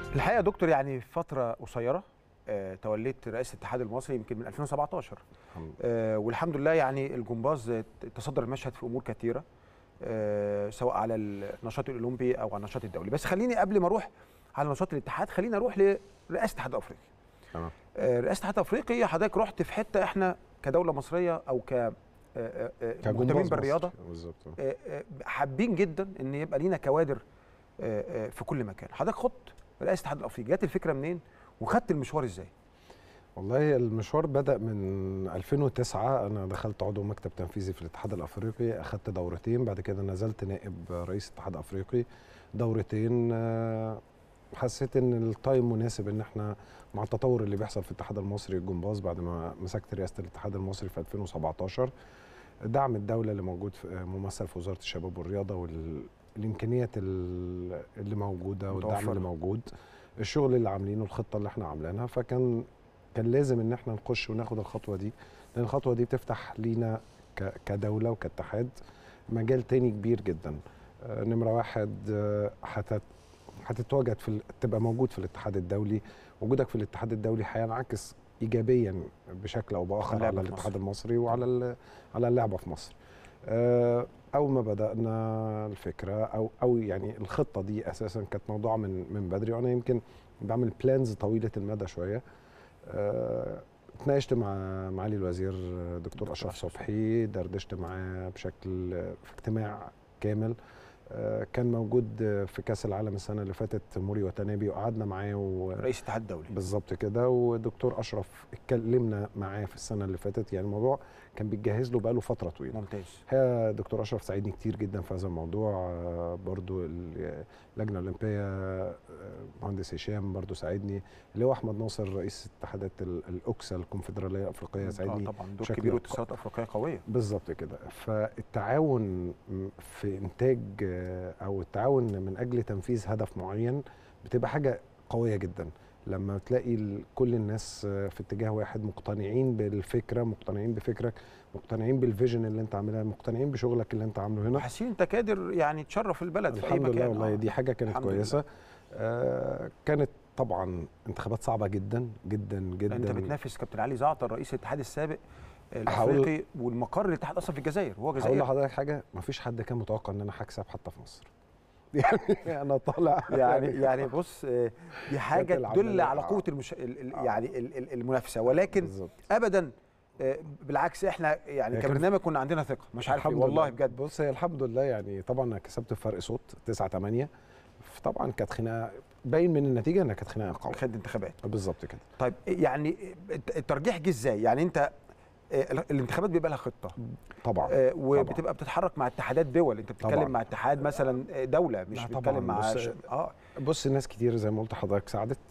الحقيقه يا دكتور يعني في فتره قصيره آه، توليت رئاسه الاتحاد المصري يمكن من 2017 الحمد آه، والحمد لله يعني الجمباز آه، تصدر المشهد في امور كثيره آه، سواء على النشاط الاولمبي او على النشاط الدولي بس خليني قبل ما اروح على نشاط الاتحاد خليني اروح لرئاسه الاتحاد الافريقي تمام آه، رئاسه الاتحاد الافريقي حضرتك رحت في حته احنا كدوله مصريه او ك آه، آه، آه، كجمباز مهتمين مصري. بالرياضه بالظبط آه، آه، حابين جدا ان يبقى لينا كوادر آه، آه، في كل مكان حضرتك خدت رئاسه الاتحاد الافريقي جت الفكره منين وخدت المشوار ازاي والله المشوار بدأ من 2009 أنا دخلت عضو مكتب تنفيذي في الاتحاد الأفريقي أخدت دورتين بعد كده نزلت نائب رئيس الاتحاد الأفريقي دورتين آه، حسيت إن التايم مناسب إن إحنا مع التطور اللي بيحصل في الاتحاد المصري الجمباز بعد ما مسكت رئاسة الاتحاد المصري في 2017 دعم الدولة اللي موجود في ممثل في وزارة الشباب والرياضة والإمكانيات اللي موجودة والدعم متوفرة. اللي موجود الشغل اللي عاملينه الخطة اللي احنا عاملينها فكان كان لازم ان احنا نخش وناخد الخطوه دي لان الخطوه دي بتفتح لينا ك- كدوله وكاتحاد مجال تاني كبير جدا آه، نمره واحد آه، هتت- هتتواجد في ال- تبقى موجود في الاتحاد الدولي وجودك في الاتحاد الدولي هينعكس ايجابيا بشكل او باخر اللعبة على في الاتحاد مصر. المصري وعلى ال- على اللعبه في مصر آه، اول ما بدانا الفكره او او يعني الخطه دي اساسا كانت موضوع من من بدري وانا يمكن بعمل بلانز طويله المدى شويه آه، اتناقشت مع معالي الوزير دكتور اشرف أشرف صبحي دردشت معاه بشكل في اجتماع كامل آه، كان موجود في كاس العالم السنه اللي فاتت موري وتنابي وقعدنا معاه و... رئيس الاتحاد الدولي بالظبط كده ودكتور اشرف اتكلمنا معاه في السنه اللي فاتت يعني الموضوع كان بيتجهز له بقاله فتره طويله ممتاز هي دكتور اشرف ساعدني كتير جدا في هذا الموضوع آه، برضو ال- اللجنه الاولمبيه آه، مهندس هشام برضو ساعدني اللي هو احمد ناصر رئيس اتحادات ال- الاوكسا الكونفدراليه الافريقيه ساعدني آه طبعا دور بشكل كبير ق- واتصالات افريقيه قويه بالظبط كده فالتعاون م- في انتاج آه، او التعاون من اجل تنفيذ هدف معين بتبقى حاجه قويه جدا لما تلاقي ال- كل الناس آه، في اتجاه واحد مقتنعين بالفكره مقتنعين بفكرك مقتنعين بالفيجن اللي انت عاملها مقتنعين بشغلك اللي انت عامله هنا حاسين انت قادر يعني تشرف البلد في اي الحمد مكان لله والله آه. دي حاجه كانت الحمد كويسه آه كانت طبعا انتخابات صعبه جدا جدا جدا انت بتنافس كابتن علي زعتر رئيس الاتحاد السابق هقول- الافريقي والمقر الاتحاد اصلا في الجزائر وهو هقول جزائري لحضرتك حاجه ما فيش حد كان متوقع ان انا هكسب حتى في مصر يعني انا طالع يعني يعني بص آه، دي حاجه كانت تدل العملية- على قوه المش... ال- ال- يعني ال- ال- المنافسه ولكن بالظبط ابدا آه، بالعكس احنا يعني هي كان- كبرنامج كنا عندنا ثقه مش عارف ليه، الحمد والله لله. بجد بص هي الحمد لله يعني طبعا انا كسبت بفرق صوت 9 8 طبعا كانت خناقه باين من النتيجه انها كانت خناقه قويه خد انتخابات بالظبط كده طيب يعني الت- الترجيح جه ازاي يعني انت آه، ال- الانتخابات بيبقى لها خطه طبعا آه، وبتبقى بتتحرك مع اتحادات دول انت بتتكلم طبعاً. مع اتحاد مثلا آه، دوله مش لا طبعاً، بتتكلم مع بص- ش... اه بص ناس كتير زي ما قلت لحضرتك ساعدت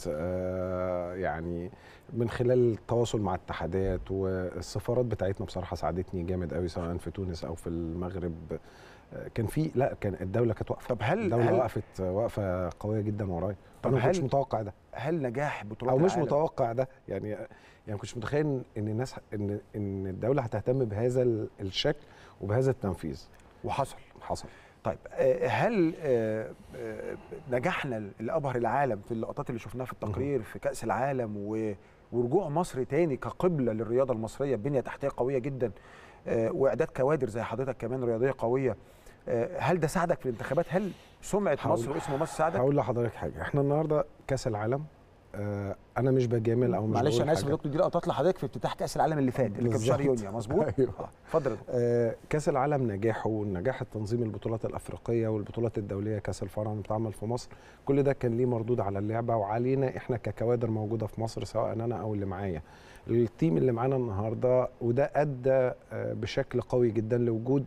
آه يعني من خلال التواصل مع اتحادات والسفارات بتاعتنا بصراحه ساعدتني جامد قوي سواء في تونس او في المغرب آه كان في لا كان الدوله كانت واقفه طب هل الدوله هل وقفت وقفه قويه جدا ورايا طب انا ما كنتش هل- متوقع ده هل نجاح بطولات او مش العالم متوقع ده يعني يعني ما كنتش متخيل ان الناس ان ان الدوله هتهتم بهذا ال- الشكل وبهذا التنفيذ وحصل حصل طيب آه، هل آه، آه، نجحنا لابهر العالم في اللقطات اللي شفناها في التقرير في كاس العالم و- ورجوع مصر تاني كقبله للرياضه المصريه بنيه تحتيه قويه جدا آه، واعداد كوادر زي حضرتك كمان رياضيه قويه آه، هل ده ساعدك في الانتخابات هل سمعه هقول- مصر واسم مصر ساعدك هقول لحضرتك حاجه احنا النهارده كاس العالم آه انا مش بجامل او مش معلش بقول انا اسف يا حاجة. دكتور دي لقطات لحضرتك في افتتاح كاس العالم اللي فات اللي كان في شهر بالظبط. يونيو مظبوط أيوه. آه، اتفضل يا دكتور. آه كاس العالم نجاحه ونجاح التنظيم البطولات الافريقيه والبطولات الدوليه كاس الفراعنه اللي بتعمل في مصر كل ده كان ليه مردود على اللعبه وعلينا احنا ككوادر موجوده في مصر سواء انا او اللي معايا التيم اللي معانا النهارده وده ادى آه بشكل قوي جدا لوجود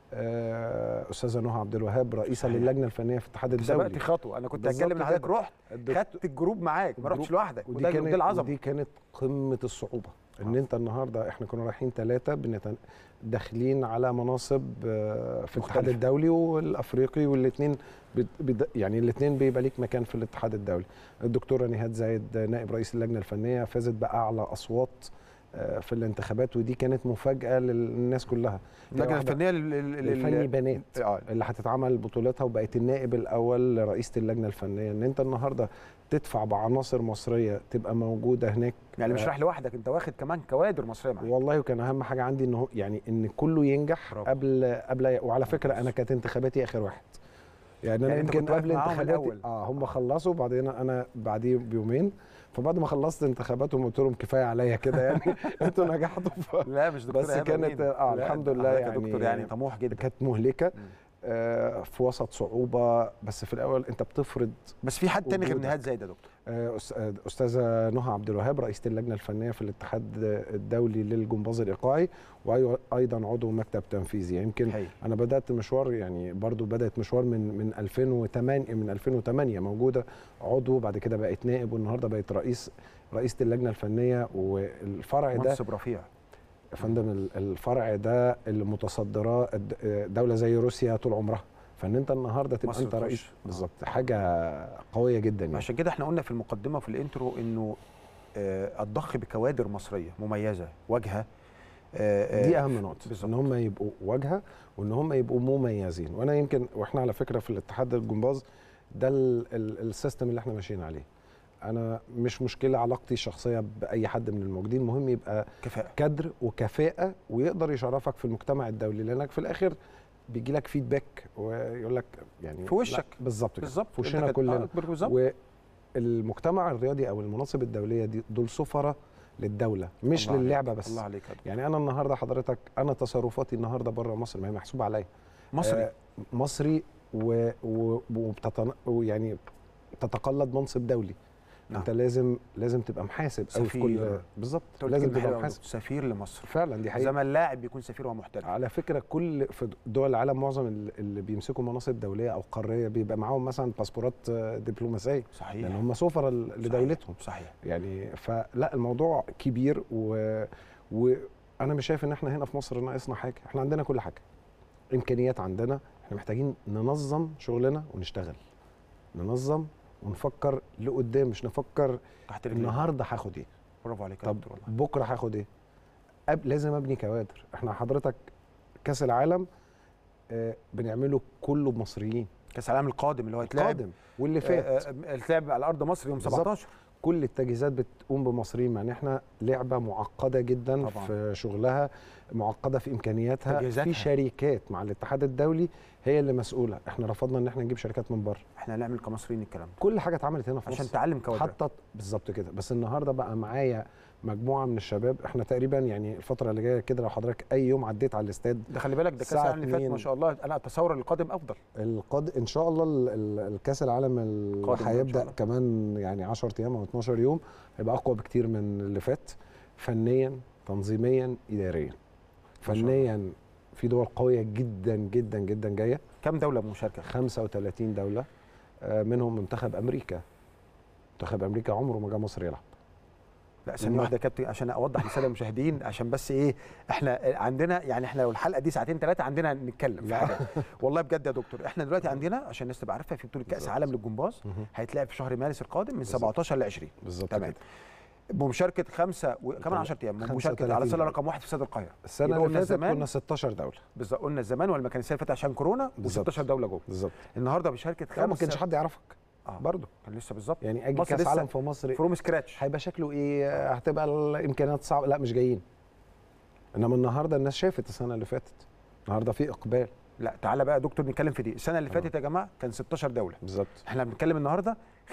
آه استاذه نهى عبد الوهاب رئيسه صحيح. للجنه الفنيه في الاتحاد سبقت الدولي خطوه انا كنت بالظبط هتكلم ان حضرتك كده. رحت الدك- خدت الجروب معاك ما رحتش الجروب- لوحدك ودي وده كانت دي العظمه ودي كانت قمه الصعوبه ان آه. انت النهارده احنا كنا رايحين ثلاثه بنتن... داخلين على مناصب آه، في الاتحاد مختلفة. الدولي والافريقي والاثنين بت... بت... يعني الاثنين بيبقى ليك مكان في الاتحاد الدولي الدكتوره نهاد زايد نائب رئيس اللجنه الفنيه فازت باعلى اصوات آه، في الانتخابات ودي كانت مفاجاه للناس كلها اللجنه واحدة الفنيه لل- لل- لل- الفني بنات اه اللي هتتعمل بطولتها وبقت النائب الاول لرئيسه اللجنه الفنيه ان انت النهارده تدفع بعناصر مصريه تبقى موجوده هناك يعني مش آه، رايح لوحدك انت واخد كمان كوادر مصريه معاك والله وكان اهم حاجه عندي ان هو يعني ان كله ينجح برافو. قبل قبل وعلى فكره انا ممتاز. كانت انتخاباتي اخر واحد يعني انا يعني أنت يمكن كنت واقف قبل معاهم انتخاباتي الأول. اه هم خلصوا بعدين انا بعديه بيومين فبعد ما خلصت انتخاباتهم قلت لهم كفايه عليا كده يعني انتوا نجحتوا ف... لا مش دكتور بس إيهاب كانت- أمين. آه، لا، الحمد لله حضرتك يا يعني- دكتور يعني طموح جدا كانت مهلكه مم. آه في وسط صعوبه بس في الاول انت بتفرض بس في حد تاني غير وجودك. نهاد زايد يا دكتور آه، أس- آه، استاذه نهى عبد الوهاب رئيسه اللجنه الفنيه في الاتحاد الدولي للجمباز الايقاعي وايضا عضو مكتب تنفيذي يمكن هايل انا بدات مشوار يعني برضو بدات مشوار من من 2008 من 2008 موجوده عضو بعد كده بقت نائب والنهارده بقت رئيس رئيسه اللجنه الفنيه والفرع ده منصب رفيع يا فندم ال- الفرع ده اللي متصدراه الد- دوله زي روسيا طول عمرها فان انت النهارده تبقى مصر انت تخش. رئيس آه. بالظبط حاجه قويه جدا يعني عشان كده احنا قلنا في المقدمه وفي الانترو انه آه، الضخ بكوادر مصريه مميزه واجهه آه، آه، دي اهم نقطه بالظبط. ان هم يبقوا واجهه وان هم يبقوا مميزين وانا يمكن واحنا على فكره في الاتحاد الجمباز ده ال- ال- السيستم اللي احنا ماشيين عليه انا مش مشكله علاقتي الشخصيه باي حد من الموجودين مهم يبقى كفاءه كادر وكفاءه ويقدر يشرفك في المجتمع الدولي لانك في الاخر بيجي لك فيدباك ويقول لك يعني في وشك. لا، بالظبط كده. بالظبط في أنت وشنا كده- كلنا آه، بالظبط والمجتمع الرياضي او المناصب الدوليه دي دول سفره للدوله مش الله عليك. للعبه بس الله عليك يا دكتور. يعني انا النهارده حضرتك انا تصرفاتي النهارده بره مصر ما هي محسوبه عليا مصري آه مصري و- و- وبتتن... ويعني تتقلد منصب دولي نعم. انت لازم لازم تبقى محاسب قوي في كل سفير. بالظبط قلت لازم كلمة حلوة تبقى أوي. محاسب سفير لمصر فعلا دي زي حقيقه ما اللاعب بيكون سفير وهو محترف على فكره كل في دول العالم معظم ال- اللي بيمسكوا مناصب دوليه او قاريه بيبقى معاهم مثلا باسبورات آه، دبلوماسيه صحيح لان هم سفراء ل- صحيح. لدولتهم صحيح يعني فلا الموضوع كبير و... وانا مش شايف ان احنا هنا في مصر ناقصنا حاجه احنا عندنا كل حاجه امكانيات عندنا احنا محتاجين ننظم شغلنا ونشتغل ننظم ونفكر لقدام مش نفكر تحت رجليك النهارده هاخد ايه برافو عليك يا طب دكتور والله بكره هاخد ايه أب... لازم ابني كوادر احنا حضرتك كاس العالم آه بنعمله كله بمصريين كاس العالم القادم اللي هو هيتلعب قادم واللي فات آه، آه، هيتلعب على ارض مصر يوم بالظبط. 17 كل التجهيزات بتقوم بمصريين مع ان احنا لعبه معقده جدا طبعاً. في شغلها معقده في امكانياتها تجهيزاتها. في شركات مع الاتحاد الدولي هي اللي مسؤوله احنا رفضنا ان احنا نجيب شركات من بره احنا هنعمل كمصريين الكلام ده كل حاجه اتعملت هنا في عشان مصر تعلم كوادر حتى بالظبط كده بس النهارده بقى معايا مجموعه من الشباب احنا تقريبا يعني الفتره اللي جايه كده لو حضرتك اي يوم عديت على الاستاد ده خلي بالك ده كاس الساعة العالم اللي فات اتنين. ما شاء الله انا اتصور القادم افضل القاد ان شاء الله ال- ال- الكاس العالم اللي قادم إن شاء هيبدا الله. كمان يعني 10 ايام او 12 يوم هيبقى اقوى بكتير من اللي فات فنيا تنظيميا اداريا شاء الله. فنيا في دول قويه جدا جدا جدا جايه كم دوله مشاركه 35 دوله آه، منهم منتخب امريكا منتخب امريكا عمره ما جه مصر يلعب لا ثانيه ما- واحده يا كابتن عشان اوضح للساده المشاهدين عشان بس ايه احنا عندنا يعني احنا لو الحلقه دي ساعتين ثلاثه عندنا نتكلم في لا. حاجه والله بجد يا دكتور احنا دلوقتي عندنا عشان الناس تبقى عارفه في بطوله كاس بالظبط. عالم للجمباز هيتلعب في شهر مارس القادم من بالظبط. 17 ل 20 بالظبط تمام كده بمشاركه خمسه وكمان تمام. 10 ايام 35 بمشاركه على سله دولة. رقم واحد في استاد القاهره السنه يبقى اللي قلنا فاتت زمان- كنا 16 دوله بالظبط قلنا زمان ولا ما كان السنه اللي فاتت عشان كورونا بالظبط. و16 دوله جوه بالظبط النهارده بشاركه لا ما خمسه كانش حد يعرفك آه. برضه كان لسه بالظبط يعني اجي مصر كاس لسه عالم في مصر فروم سكراتش هيبقى شكله ايه هتبقى الامكانيات صعبه لا مش جايين انما النهارده الناس شافت السنه اللي فاتت النهارده في اقبال لا تعالى بقى يا دكتور نتكلم في دي السنه اللي آه. فاتت يا جماعه كان 16 دوله بالظبط احنا بنتكلم النهارده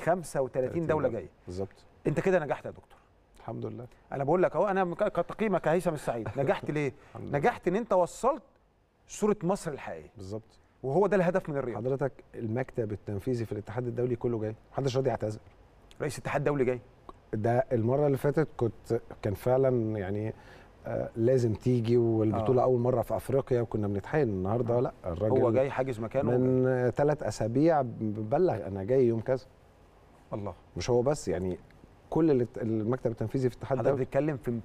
35 دوله جايه بالظبط انت كده نجحت يا دكتور الحمد لله انا بقول لك اهو انا ك- كتقييمك كهيثم السعيد نجحت ليه الحمد لله. نجحت ان انت وصلت صوره مصر الحقيقيه بالظبط وهو ده الهدف من الرياضه حضرتك المكتب التنفيذي في الاتحاد الدولي كله جاي محدش راضي يعتذر رئيس اتحاد دولي جاي ده المره اللي فاتت كنت كان فعلا يعني آه لازم تيجي والبطوله آه. آه. اول مره في افريقيا وكنا بنتحايل النهارده آه. لا الراجل هو جاي حاجز مكانه من ثلاث اسابيع ببلغ انا جاي يوم كذا الله مش هو بس يعني كل اللي- المكتب التنفيذي في الاتحاد حضرتك الدولي بتتكلم في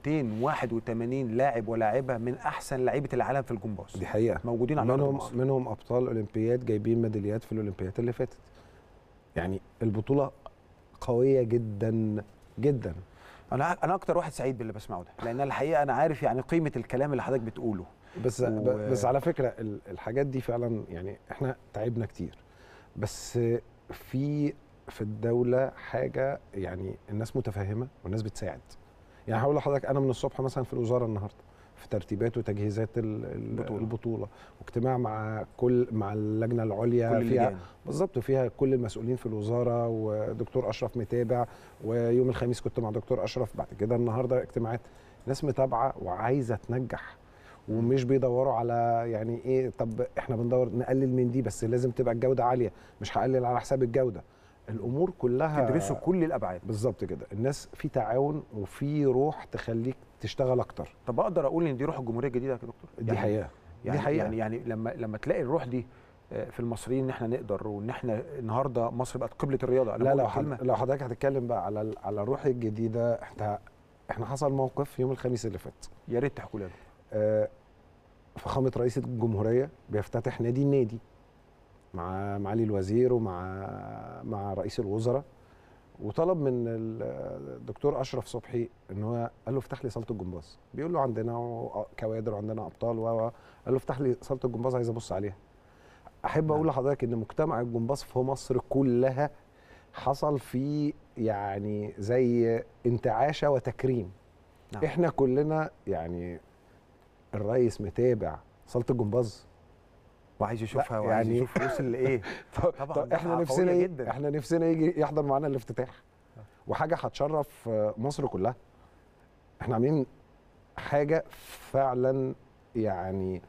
281 لاعب ولاعبه من احسن لعيبه العالم في الجمباز دي حقيقه موجودين على ارض منهم مصر منهم ابطال اولمبياد جايبين ميداليات في الاولمبياد اللي فاتت يعني البطوله قويه جدا جدا انا انا اكتر واحد سعيد باللي بسمعه ده لان الحقيقه انا عارف يعني قيمه الكلام اللي حضرتك بتقوله بس و- و... بس على فكره ال- الحاجات دي فعلا يعني احنا تعبنا كتير بس في في الدوله حاجه يعني الناس متفهمه والناس بتساعد يعني هقول لحضرتك انا من الصبح مثلا في الوزاره النهارده في ترتيبات وتجهيزات ال- ال- البطولة. البطوله واجتماع مع كل مع اللجنه العليا كل فيها اللجان بالظبط وفيها كل المسؤولين في الوزاره ودكتور اشرف متابع ويوم الخميس كنت مع دكتور اشرف بعد كده النهارده اجتماعات ناس متابعه وعايزه تنجح ومش بيدوروا على يعني ايه طب احنا بندور نقلل من دي بس لازم تبقى الجوده عاليه مش هقلل على حساب الجوده الامور كلها تدرسوا كل الابعاد بالظبط كده الناس في تعاون وفي روح تخليك تشتغل اكتر طب اقدر اقول ان دي روح الجمهوريه الجديده يا دكتور دي يعني- حقيقه يعني دي حقيقة. يعني يعني لما لما تلاقي الروح دي آه، في المصريين ان احنا نقدر وان احنا النهارده مصر بقت قبله الرياضه أنا لا بقول لو الكلمة حد لو حضرتك هتتكلم بقى على ال- على الروح الجديده احنا احنا حصل موقف يوم الخميس اللي فات يا ريت تحكوا لنا آه، فخامه رئيس الجمهوريه بيفتتح نادي النادي مع معالي الوزير ومع مع رئيس الوزراء وطلب من ال- الدكتور اشرف صبحي ان هو قال له افتح لي صاله الجمباز بيقول له عندنا و- كوادر وعندنا ابطال و و- قال له افتح لي صاله الجمباز عايز ابص عليها احب اقول لحضرتك ان مجتمع الجمباز في مصر كلها حصل فيه يعني زي انتعاشه وتكريم نعم. احنا كلنا يعني الرئيس متابع صاله الجمباز وعايز يشوفها لا، وعايز يعني- يشوف وصل لايه طبعاً طب دي احنا حاجة نفسنا قوية ايه جداً. احنا نفسنا يجي يحضر معانا الافتتاح وحاجه هتشرف آه، مصر كلها احنا عاملين حاجه فعلا يعني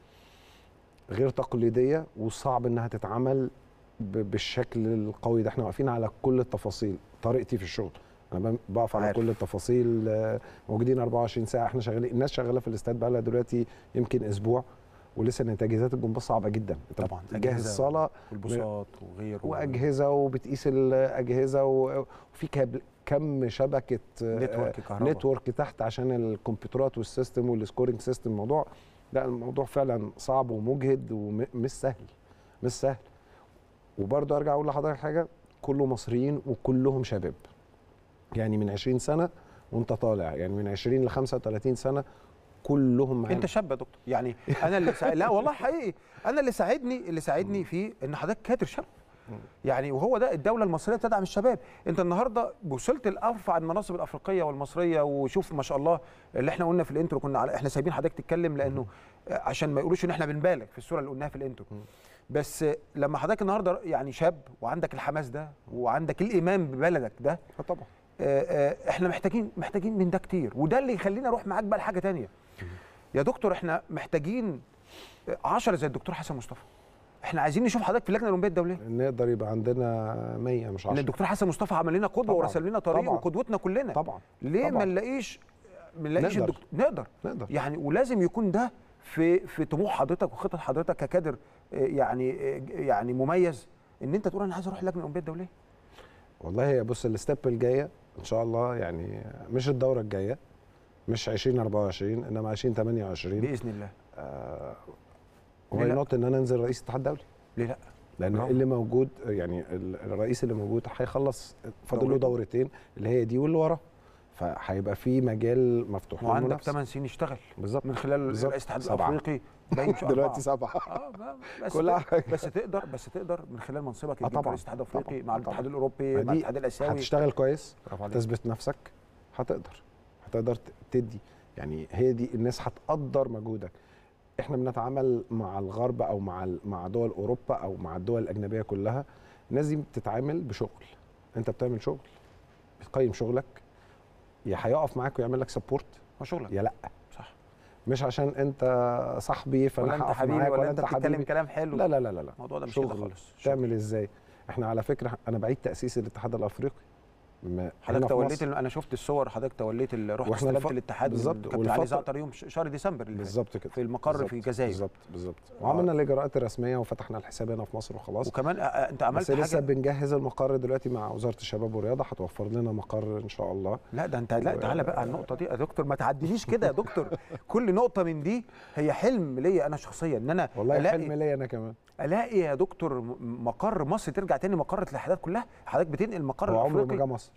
غير تقليديه وصعب انها تتعمل ب- بالشكل القوي ده احنا واقفين على كل التفاصيل طريقتي في الشغل انا ب- بقف على عارف. كل التفاصيل آه، موجودين 24 ساعه احنا شغالين الناس شغاله في الاستاد بقى لها دلوقتي يمكن اسبوع ولسه ان تجهيزات الجمباز صعبه جدا انت طبعاً، تجهز أجهزة صاله والبساط وغيره واجهزه وبتقيس الاجهزه و- وفي كابل كم شبكه نتورك كهرباء نتورك تحت عشان الكمبيوترات والسيستم والسكورينج سيستم الموضوع لا الموضوع فعلا صعب ومجهد ومش سهل مش سهل وبرضه ارجع اقول لحضرتك حاجه كله مصريين وكلهم شباب يعني من 20 سنه وانت طالع يعني من 20 ل 35 سنه كلهم معانا انت شاب يا دكتور يعني انا اللي سا... لا والله حقيقي انا اللي ساعدني اللي ساعدني في ان حضرتك كادر شاب يعني وهو ده الدوله المصريه بتدعم الشباب انت النهارده وصلت لارفع المناصب الافريقيه والمصريه وشوف ما شاء الله اللي احنا قلنا في الانترو كنا على احنا سايبين حضرتك تتكلم لانه عشان ما يقولوش ان احنا بنبالغ في الصوره اللي قلناها في الانترو بس لما حضرتك النهارده يعني شاب وعندك الحماس ده وعندك الايمان ببلدك ده آه طبعا آه، آه، احنا محتاجين محتاجين من ده كتير وده اللي يخلينا اروح معاك بقى لحاجه تانية يا دكتور احنا محتاجين 10 زي الدكتور حسن مصطفى احنا عايزين نشوف حضرتك في اللجنه الاولمبيه الدوليه نقدر يبقى عندنا 100 مش لان 10 الدكتور حسن مصطفى عمل لنا قدوه طبعاً، ورسل لنا طريق طبعاً. وقدوتنا كلنا طبعا ليه ما طبعاً. نلاقيش ما نلاقيش نقدر. الدكتور نقدر نقدر يعني ولازم يكون ده في في طموح حضرتك وخطط حضرتك ككادر آه، يعني آه، يعني مميز ان انت تقول انا عايز اروح اللجنه الاولمبيه الدوليه والله هي بص الستيب الجايه ان شاء الله يعني مش الدوره الجايه مش 2024 انما 2028 باذن الله آه ليه واي لا؟ نوت ان انا انزل رئيس الاتحاد الدولي ليه لا لان برافو. اللي موجود يعني ال- الرئيس اللي موجود هيخلص فاضل له دورتين. دورتين اللي هي دي واللي وراه فهيبقى في مجال مفتوح وعندك للمنافسة. 8 سنين يشتغل بالظبط من خلال بالظبط. رئيس الاتحاد سبعة. الافريقي باين شو دلوقتي أربعة. سبعه اه ب- بس كل تقدر حاجة. بس تقدر بس تقدر من خلال منصبك آه يجيب طبعاً. رئيس الاتحاد الافريقي طبعاً. مع الاتحاد طبعاً. الاوروبي ما مع دي الاتحاد الاسيوي هتشتغل كويس برافو عليك. تثبت نفسك هتقدر هتقدر ت- تدي يعني هي دي الناس هتقدر مجهودك احنا بنتعامل مع الغرب او مع ال- مع دول اوروبا او مع الدول الاجنبيه كلها الناس دي بتتعامل بشغل انت بتعمل شغل بتقيم شغلك يا هيقف معاك ويعمل لك سبورت هو شغلك يا لا صح مش عشان انت صاحبي فانا ولا انت هقف حبيبي معاك ولا انت بتتكلم حبيبي كلام حلو لا لا لا لا لا الموضوع ده مش كده شغل. خالص شغل. تعمل ازاي احنا على فكره انا بعيد تاسيس الاتحاد الافريقي ما- هنا حضرتك في توليت مصر. ال- انا شفت الصور حضرتك توليت ال- رحت واحنا استلمت الف- الاتحاد بالظبط. بالظبط كابتن علي والفترة- زعتر يوم ش- شهر ديسمبر اللي فات بالظبط كده في المقر بالظبط. في الجزائر بالظبط بالظبط آه. وعملنا الاجراءات الرسميه وفتحنا الحساب هنا في مصر وخلاص وكمان آه، آه، انت عملت بس لسه حاجه بنجهز المقر دلوقتي مع وزاره الشباب والرياضه هتوفر لنا مقر ان شاء الله لا ده انت لا و- تعالى بقى على النقطه دي يا دكتور ما تعدينيش كده يا دكتور كل نقطه من دي هي حلم ليا انا شخصيا ان انا والله الاقي حلم ليا انا كمان الاقي يا دكتور م- مقر مصر ترجع تاني مقر الاتحادات كلها حضرتك بتنقل مقر هو عمره ما الافريقي جه مصر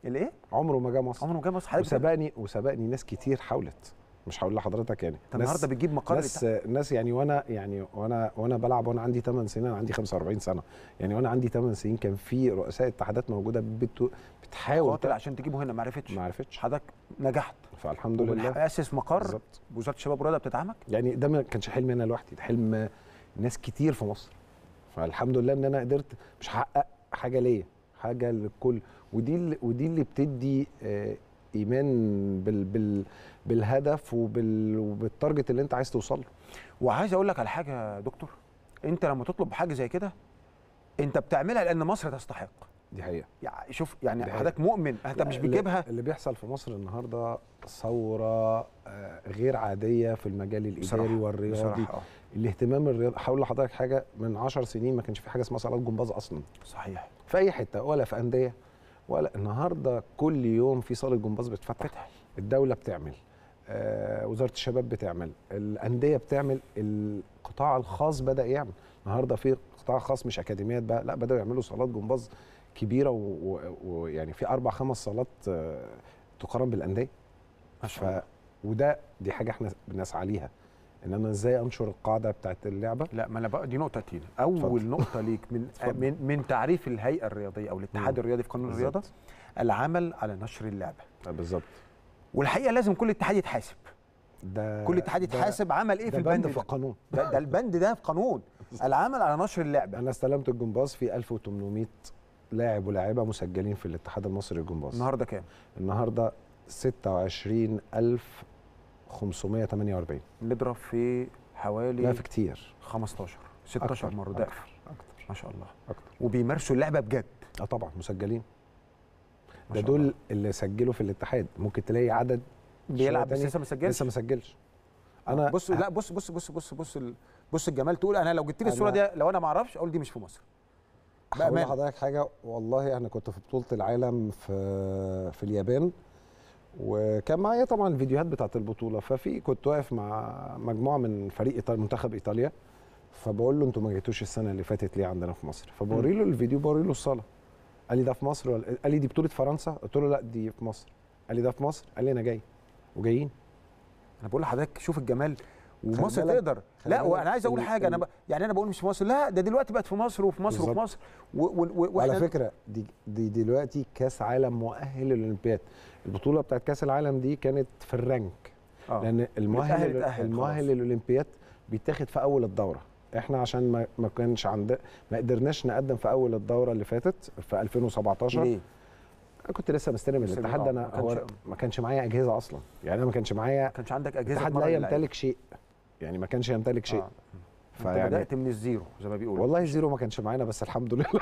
الايه عمره ما جه مصر عمره ما جه مصر حضرتك وسبقني وسبقني ناس كتير حاولت مش هقول لحضرتك يعني انت النهارده بتجيب مقر ناس ناس يعني وانا يعني وانا وانا بلعب وانا عندي 8 سنين انا عندي 45 سنه يعني وانا عندي 8 سنين كان في رؤساء اتحادات موجوده بت... بتحاول قاتل عشان تجيبه هنا ما عرفتش ما عرفتش حضرتك نجحت فالحمد لله اسس مقر بالظبط وزاره الشباب والرياضه بتدعمك يعني ده ما كانش حلمي انا لوحدي ده حلم ناس كتير في مصر فالحمد لله ان انا قدرت مش هحقق حاجه ليا حاجه للكل ودي اللي ودي اللي بتدي آه، ايمان بال بال بالهدف وبال وبالتارجت اللي انت عايز توصل له وعايز اقول لك على حاجه يا دكتور انت لما تطلب حاجه زي كده انت بتعملها لان مصر تستحق دي حقيقه يعني شوف يعني دي حقيقة. حضرتك مؤمن انت مش اللي- بتجيبها اللي بيحصل في مصر النهارده ثوره آه، غير عاديه في المجال الاداري بصراحة- والرياضي بصراحه اه الاهتمام الرياضي هقول لحضرتك حاجه من 10 سنين ما كانش في حاجه اسمها صالات جمباز اصلا صحيح في اي حته ولا في انديه ولا النهارده كل يوم في صاله جمباز بتفتح فتح الدوله بتعمل آه وزاره الشباب بتعمل الانديه بتعمل القطاع الخاص بدا يعمل النهارده في قطاع خاص مش اكاديميات بقى لا بداوا يعملوا صالات جمباز كبيره ويعني و... يعني في اربع خمس صالات آه تقارن بالانديه ما شاء الله ف... وده دي حاجه احنا بنسعى ليها ان انا ازاي انشر القاعده بتاعت اللعبه لا ما انا بقى دي نقطه تاني اول اتفضل. نقطه ليك من اتفضل. من من تعريف الهيئه الرياضيه او الاتحاد مم. الرياضي في قانون بالظبط. الرياضه العمل على نشر اللعبه بالظبط والحقيقه لازم كل اتحاد يتحاسب ده كل اتحاد ده- يتحاسب عمل ايه ده في البند بند في ده القانون ده, ده البند ده في قانون العمل على نشر اللعبه انا استلمت الجمباز في 1800 لاعب ولاعيبه مسجلين في الاتحاد المصري للجمباز النهارده كام النهارده 26548 نضرب في لا حوالي في كتير 15 16 أكتر، مره أكتر، ضعف اكتر ما شاء الله اكتر وبيمارسوا اللعبه بجد اه طبعا مسجلين ما ده شاء دول الله. اللي سجلوا في الاتحاد ممكن تلاقي عدد بيلعب بس تاني لسه ما سجلش لسه ما سجلش انا بص لا بص بص بص بص بص ال- بص الجمال تقول انا لو جبت لي الصوره أنا- دي لو انا ما اعرفش اقول دي مش في مصر هقول بأمانة. لحضرتك حاجه والله انا كنت في بطوله العالم في في اليابان وكان معايا طبعا الفيديوهات بتاعت البطوله ففي كنت واقف مع مجموعه من فريق إيطاليا منتخب ايطاليا فبقول له انتوا ما جيتوش السنه اللي فاتت ليه عندنا في مصر فبوري له الفيديو بوري له الصاله قال لي ده في مصر ولا قال لي دي بطوله فرنسا قلت له لا دي في مصر قال لي ده في مصر قال لي انا جاي وجايين انا بقول لحضرتك شوف الجمال ومصر بالك- تقدر خلي لا بالك وانا عايز اقول ال- حاجه انا ال- ب... يعني انا بقول مش في مصر لا ده دلوقتي بقت في مصر وفي مصر وفي بالظبط. مصر و... و... و... وعلى وإحنا- فكره دي دي دلوقتي كاس عالم مؤهل للاولمبياد البطوله بتاعت كاس العالم دي كانت في الرانك آه. لان المؤهل بيتأهل يتأهل المؤهل خلاص. للاولمبياد بيتاخد في اول الدوره احنا عشان ما ما كانش عند ما قدرناش نقدم في اول الدوره اللي فاتت في 2017 ليه؟ انا كنت لسه مستلم لسه الاتحاد آه، ده انا ما كانش- هو ما كانش معايا اجهزه اصلا يعني انا ما كانش معايا ما كانش عندك اجهزه الاتحاد تمرن لا اللعيبة. يمتلك شيء يعني ما كانش يمتلك شيء آه. انت فيعني بدات من الزيرو زي ما بيقولوا والله زيرو ما كانش معانا بس الحمد لله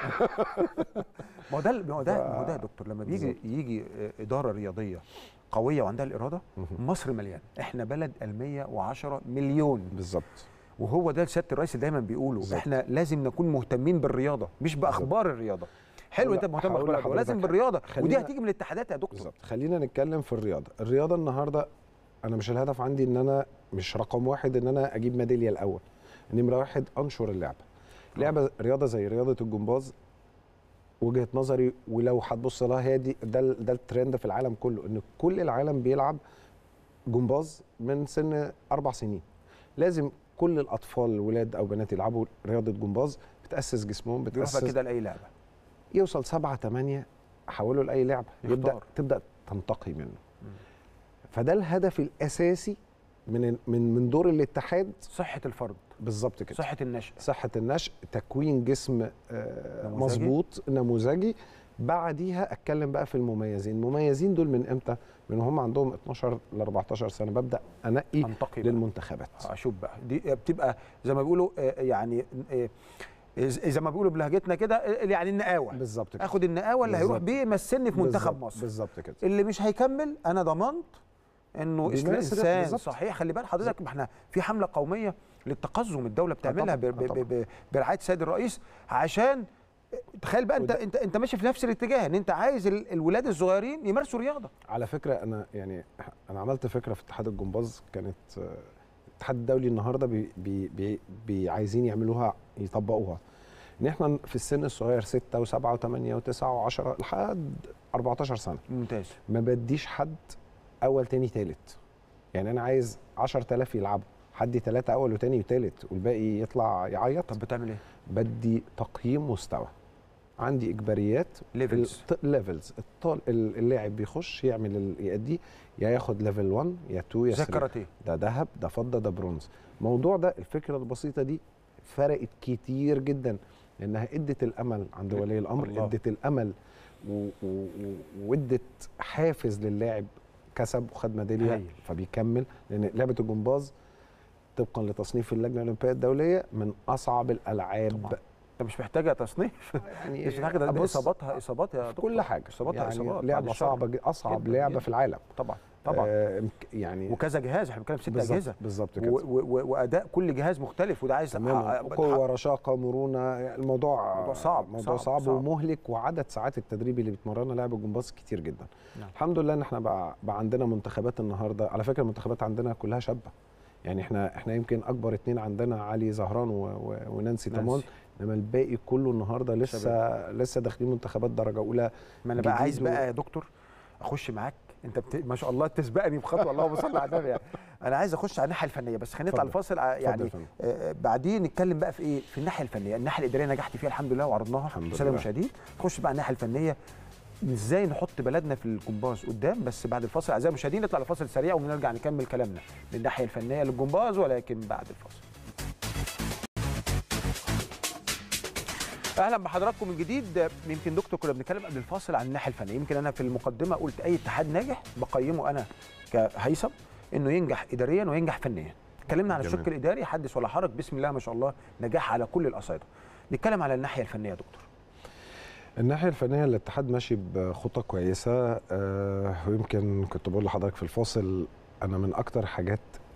ما هو ده ما هو ده ف- ما هو ده يا دكتور لما بيجي بالظبط. يجي آه، اداره رياضيه قويه وعندها الاراده مهم. مصر مليان احنا بلد ال 110 مليون بالظبط وهو ده سياده الرئيس اللي دايما بيقوله بالظبط. احنا لازم نكون مهتمين بالرياضه مش باخبار الرياضه حلو هقول- انت مهتم هقول باخبار الرياضه لحضرتك ولازم حاجة. بالرياضه ودي خلينا- هتيجي من الاتحادات يا دكتور بالظبط خلينا نتكلم في الرياضه الرياضه النهارده انا مش الهدف عندي ان انا مش رقم واحد ان انا اجيب ميداليه الاول نمره واحد انشر اللعبه لعبه رياضه زي رياضه الجمباز وجهه نظري ولو هتبص لها هي دي ده ال- ده الترند في العالم كله ان كل العالم بيلعب جمباز من سن اربع سنين لازم كل الاطفال الولاد او بنات يلعبوا رياضه جمباز بتاسس جسمهم بيروح بقى بتاسس كده لاي لعبه يوصل سبعة تمانية حوله لأي لعبة يبدأ يختار. تبدأ تنتقي منه مم. فده الهدف الأساسي من من من دور الاتحاد صحه الفرد بالظبط كده صحه النشء صحة النشء تكوين جسم آه، نموذجي. مظبوط نموذجي بعديها اتكلم بقى في المميزين المميزين دول من امتى من هم عندهم 12 ل 14 سنه ببدا انقي انتقي بقى. للمنتخبات اشوف بقى دي بتبقى زي ما بيقولوا آه، يعني آه، زي ما بيقولوا بلهجتنا كده آه، يعني النقاوه بالظبط كده اخد النقاوه اللي هيروح بالظبط. بيه يمثلني في منتخب بالظبط- مصر بالظبط كده اللي مش هيكمل انا ضمنت انه بيمارس إسلام ده، انسان بالظبط. صحيح خلي بال حضرتك ما احنا في حمله قوميه للتقزم الدوله بتعملها طبعاً، ب- آه ب- طبعاً. ب- برعايه السيد الرئيس عشان تخيل بقى انت وده- انت انت ماشي في نفس الاتجاه ان انت عايز ال- الولاد الصغيرين يمارسوا رياضه على فكره انا يعني انا عملت فكره في اتحاد الجمباز كانت آه، الاتحاد الدولي النهارده بي بي بي بي عايزين يعملوها يطبقوها ان احنا في السن الصغير 6 و7 و8 و9 و10 لحد 14 سنه ممتاز ما بديش حد اول تاني تالت يعني انا عايز 10000 يلعبوا حد ثلاثة اول وتاني وتالت والباقي يطلع يعيط طب بتعمل ايه بدي تقييم مستوى عندي اجباريات ليفلز ليفلز اللاعب بيخش يعمل ال- يأدي يا ياخد ليفل 1 يا 2 يا زي 3 الكاراتيه ده ذهب ده فضه ده برونز الموضوع ده الفكره البسيطه دي فرقت كتير جدا لانها ادت الامل عند ولي الامر الله. ادت الامل و- و- و- وادت حافز للاعب كسب وخد ميداليه هايل. فبيكمل لان لعبه الجمباز طبقا لتصنيف اللجنه الاولمبيه الدوليه من اصعب الالعاب طبعاً. انت مش محتاجه تصنيف يعني مش محتاجه ده أبص اصاباتها اصابات يا في دكتور. كل حاجه اصاباتها يعني اصابات لعبه بعد الشر. صعبه جد- اصعب جداً لعبه جداً. في العالم طبعا طبعا آه يعني وكذا جهاز احنا بنتكلم ست بالظبط- اجهزه بالظبط و- كده و- و- واداء كل جهاز مختلف وده عايز تماما ح- قوه رشاقه مرونه يعني الموضوع موضوع صعب، موضوع صعب، صعب, صعب. ومهلك وعدد ساعات التدريب اللي بتمرنا لاعب الجمباز كتير جدا نعم. الحمد لله ان احنا بقى, بقى عندنا منتخبات النهارده على فكره المنتخبات عندنا كلها شابه يعني احنا احنا يمكن اكبر اتنين عندنا علي زهران و... و... ونانسي تامون نانسي. انما الباقي كله النهارده لسه لسه داخلين منتخبات درجه اولى ما انا بقى عايز جديد و- بقى يا دكتور اخش معاك انت بت... ما شاء الله تسبقني بخطوه اللهم صل على النبي يعني انا عايز اخش على الناحيه الفنيه بس خلينا نطلع اتفضل. الفاصل ع- اتفضل يعني يا فندم. آه، بعدين نتكلم بقى في ايه في الناحيه الفنيه الناحيه الاداريه نجحت فيها الحمد لله وعرضناها الحمد للساده لله. المشاهدين نخش بقى على الناحيه الفنيه ازاي نحط بلدنا في الجمباز قدام بس بعد الفاصل اعزائي المشاهدين نطلع لفاصل سريع ونرجع نكمل كلامنا من الناحيه الفنيه للجمباز ولكن بعد الفاصل اهلا بحضراتكم من جديد يمكن دكتور كنا بنتكلم قبل الفاصل عن الناحيه الفنيه يمكن انا في المقدمه قلت اي اتحاد ناجح بقيمه انا كهيثم انه ينجح اداريا وينجح فنيا اتكلمنا على جميل. الشق الاداري حدث ولا حرج بسم الله ما شاء الله نجاح على كل الاصعده نتكلم على الناحيه الفنيه يا دكتور الناحيه الفنيه الاتحاد ماشي بخطه كويسه آه ويمكن كنت بقول لحضرتك في الفاصل انا من اكتر حاجات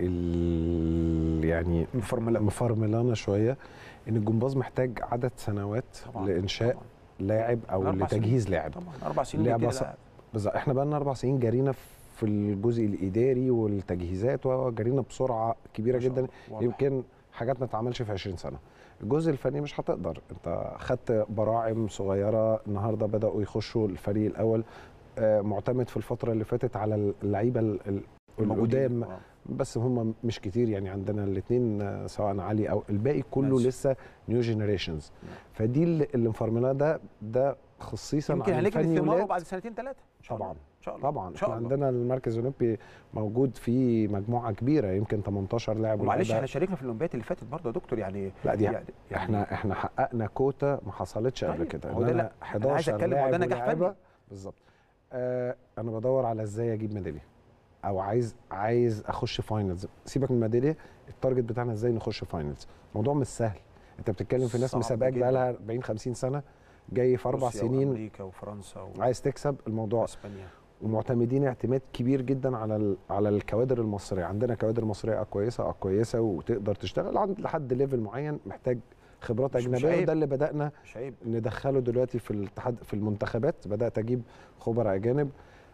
اللي يعني مفرمله مفرملانا شويه ان الجمباز محتاج عدد سنوات طبعا لانشاء طبعا. لاعب او من أربع لتجهيز لاعب طبعا اربع سنين لعبة بيبتدي صعبة. اللاعب. بالظبط احنا بقى لنا اربع سنين جرينا في الجزء الاداري والتجهيزات وجرينا بسرعه كبيره ما شاء جدا الله. واضح. يمكن حاجات ما اتعملش في 20 سنه الجزء الفني مش هتقدر انت خدت براعم صغيره النهارده بداوا يخشوا الفريق الاول آه، معتمد في الفتره اللي فاتت على اللعيبه ال- ال- موجودين. القدام آه. بس هم مش كتير يعني عندنا الاثنين سواء علي او الباقي كله ماشي. لسه نيو جينيريشنز نعم. فدي اللي اللي مفرملاه ده ده خصيصا يمكن عن هنجني الفني ثماره ولاد. بعد سنتين ثلاثه طبعا ان شاء الله طبعا ان شاء احنا الله عندنا المركز الاولمبي موجود فيه مجموعه كبيره يمكن 18 لاعب ومعلش ولاعيبة. احنا شاركنا في الاولمبياد اللي فاتت برضه يا دكتور يعني لا دي يعني احنا احنا حققنا كوتا ما حصلتش قبل طيب، كده هو إن ده أنا لا، أنا عايز 11 أتكلم، هو ده لاعب نجاح ولاعيبة. فني. بالظبط آه انا بدور على ازاي اجيب ميداليه او عايز عايز اخش فاينلز سيبك من الميداليه التارجت بتاعنا ازاي نخش فاينلز الموضوع مش سهل انت بتتكلم في ناس صعب مسابقاك جداً. بقى لها 40 50 سنه جاي في اربع روسيا سنين وامريكا وفرنسا عايز تكسب الموضوع واسبانيا ومعتمدين اعتماد كبير جدا على ال- على الكوادر المصريه عندنا كوادر مصريه اه كويسه اه كويسه وتقدر تشتغل عند لحد ليفل معين محتاج خبرات مش- مش اجنبيه عيب. وده اللي بدانا مش عيب ندخله دلوقتي في الاتحاد في المنتخبات بدات اجيب خبراء اجانب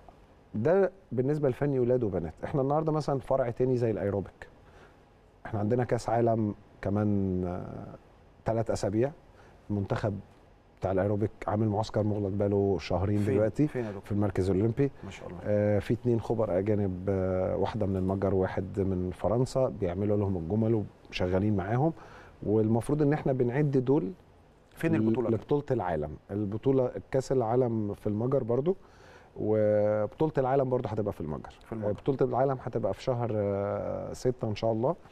ده بالنسبه لفني ولاد وبنات احنا النهارده مثلا فرع تاني زي الايروبيك احنا عندنا كاس عالم كمان ثلاث اسابيع المنتخب بتاع الايروبيك عامل معسكر مغلق بقاله شهرين فين دلوقتي فين يا في دكتور المركز الاولمبي ما شاء الله آه، في اتنين خبراء اجانب آه، واحده من المجر وواحد من فرنسا بيعملوا لهم الجمل وشغالين معاهم والمفروض ان احنا بنعد دول فين البطوله بقى؟ لبطوله العالم البطوله كاس العالم في المجر برضو وبطوله العالم برضو هتبقى في المجر في المجر. آه، بطوله العالم هتبقى في شهر آه، ستة ان شاء الله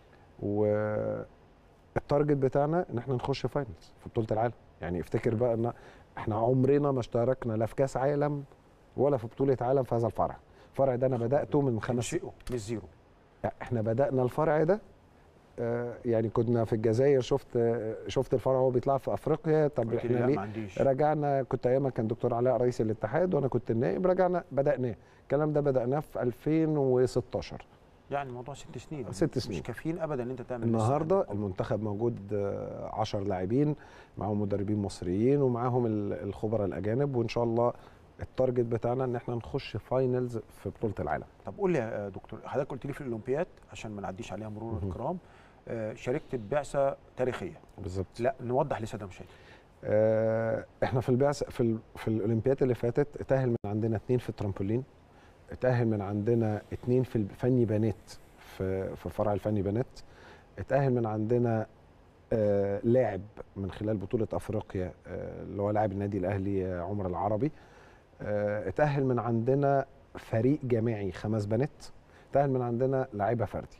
والتارجت بتاعنا ان احنا نخش فاينلز في بطوله العالم يعني افتكر بقى ان احنا عمرنا ما اشتركنا لا في كاس عالم ولا في بطوله عالم في هذا الفرع الفرع ده انا بداته من خمس شيء مش زيرو لا، احنا بدانا الفرع ده آه، يعني كنا في الجزائر شفت آه، شفت الفرع وهو بيطلع في افريقيا طب قلت لي احنا لا ما ليه عنديش رجعنا كنت ايامها كان دكتور علاء رئيس الاتحاد وانا كنت النائب رجعنا بداناه الكلام ده بداناه في 2016 يعني الموضوع ست سنين ست سنين. مش كافيين ابدا ان انت تعمل النهارده لسه. المنتخب موجود 10 لاعبين معاهم مدربين مصريين ومعاهم ال- الخبراء الاجانب وان شاء الله التارجت بتاعنا ان احنا نخش فاينلز في بطوله العالم طب قول لي يا دكتور حضرتك قلت لي في الاولمبياد عشان ما نعديش عليها مرور مهم. الكرام آه، شاركت ببعثه تاريخيه بالظبط لا نوضح لساده شادي آه، احنا في البعثه في ال... في الاولمبياد اللي فاتت اتاهل من عندنا اثنين في الترامبولين اتاهل من عندنا اثنين في الفني بنات في في فرع الفني بنات اتاهل من عندنا آه لاعب من خلال بطوله افريقيا آه اللي هو لاعب النادي الاهلي آه، عمر العربي آه اتاهل من عندنا فريق جماعي خمس بنات اتاهل من عندنا لاعيبه فردي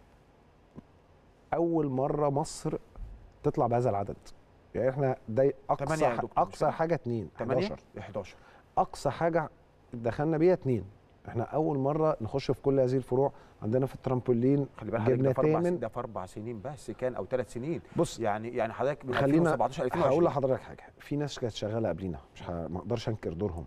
اول مره مصر تطلع بهذا العدد يعني احنا ده اقصى تمانية يا ح- دكتور، مش اقصى كده؟ حاجه اتنين 8 11 11 اقصى حاجه دخلنا بيها اتنين احنا اول مره نخش في كل هذه الفروع عندنا في الترامبولين خلي بالك حضرتك جبنا ده في اربع تامن ده في اربع سنين بس كان او ثلاث سنين بص يعني يعني حضرتك من خلينا 2017 هقول 2020 لحضرتك حاجه في ناس كانت شغاله قبلينا مش ه... ما اقدرش انكر دورهم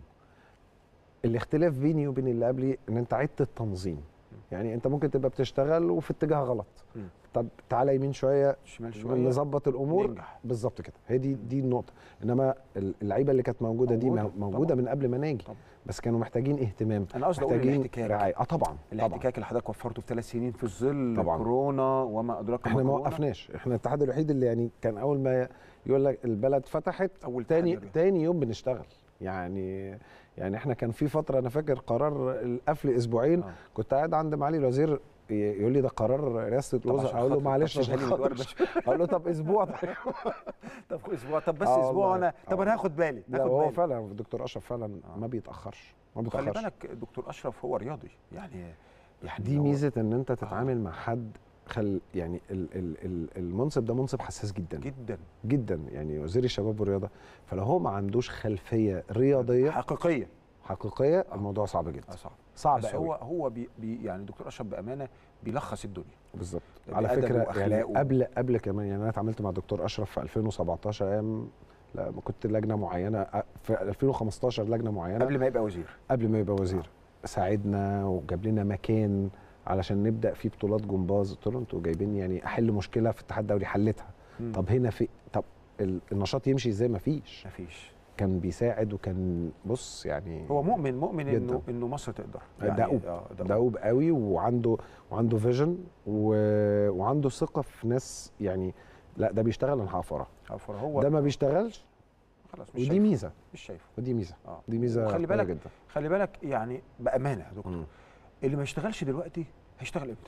الاختلاف بيني وبين اللي قبلي ان انت عدت التنظيم يعني انت ممكن تبقى بتشتغل وفي اتجاه غلط مم. طب تعالى يمين شويه شمال شويه نظبط الامور ننجح بالظبط كده هي دي دي النقطه انما اللعيبه اللي كانت موجوده دي موجودة، موجوده طبعاً. من قبل ما ناجي طبعاً. بس كانوا محتاجين اهتمام انا قصدي اقول محتاجين الاحتكاك رعايه اه طبعا طبعا الاحتكاك اللي حضرتك وفرته في ثلاث سنين في ظل طبعاً. كورونا وما ادراك احنا ما كورونا. وقفناش احنا الاتحاد الوحيد اللي يعني كان اول ما يقول لك البلد فتحت اول تاني تحدي تاني يوم بنشتغل يعني يعني احنا كان في فتره انا فاكر قرار القفل اسبوعين آه. كنت قاعد عند معالي الوزير ي- يقول لي ده قرار رئاسه طب الوزراء عشان اقول له خاطر- معلش طب عشان شغالين الدول خاطر اقول له طب اسبوع طيب طب اسبوع طب بس آه اسبوع والله. وانا طب آه. انا هاخد بالي لا هاخد هو بالي فعلا الدكتور اشرف فعلا آه. ما بيتاخرش ما خلي بيتاخرش بالك دكتور اشرف هو رياضي يعني يعني دي هو- ميزه ان انت تتعامل مع حد خل يعني ال ال ال المنصب ده منصب حساس جدا جدا جدا يعني وزير الشباب والرياضه فلو هو ما عندوش خلفيه رياضيه حقيقيه حقيقيه الموضوع صعب آه، جدا صعب صعب بس قوي هو هو بي بي يعني دكتور اشرف بامانه بيلخص الدنيا بالظبط ده على بأدبه فكره يعني وأخلاقه. قبل قبل كمان يعني انا اتعاملت مع الدكتور اشرف في 2017 ايام لا ما كنت لجنه معينه أ- في 2015 لجنه معينه قبل ما يبقى وزير قبل ما يبقى وزير ساعدنا وجاب لنا مكان علشان نبدا فيه بطولات جمباز قلت له انتوا جايبين يعني احل مشكله في الاتحاد الدولي حلتها مم. طب هنا في طب ال- النشاط يمشي ازاي ما فيش مفيش كان بيساعد وكان بص يعني هو مؤمن مؤمن انه جداً. انه مصر تقدر دؤوب. آه، دؤوب قوي وعنده وعنده فيجن و... وعنده ثقه في ناس يعني لا ده بيشتغل انا هقف وراه عفوا هو ده ما بيشتغلش خلاص مش ودي شايفه ميزه مش شايفه ودي ميزه اه دي ميزه وخلي قوية بالك جدا خلي بالك يعني بامانه يا دكتور مم. اللي ما يشتغلش دلوقتي هيشتغل امتى؟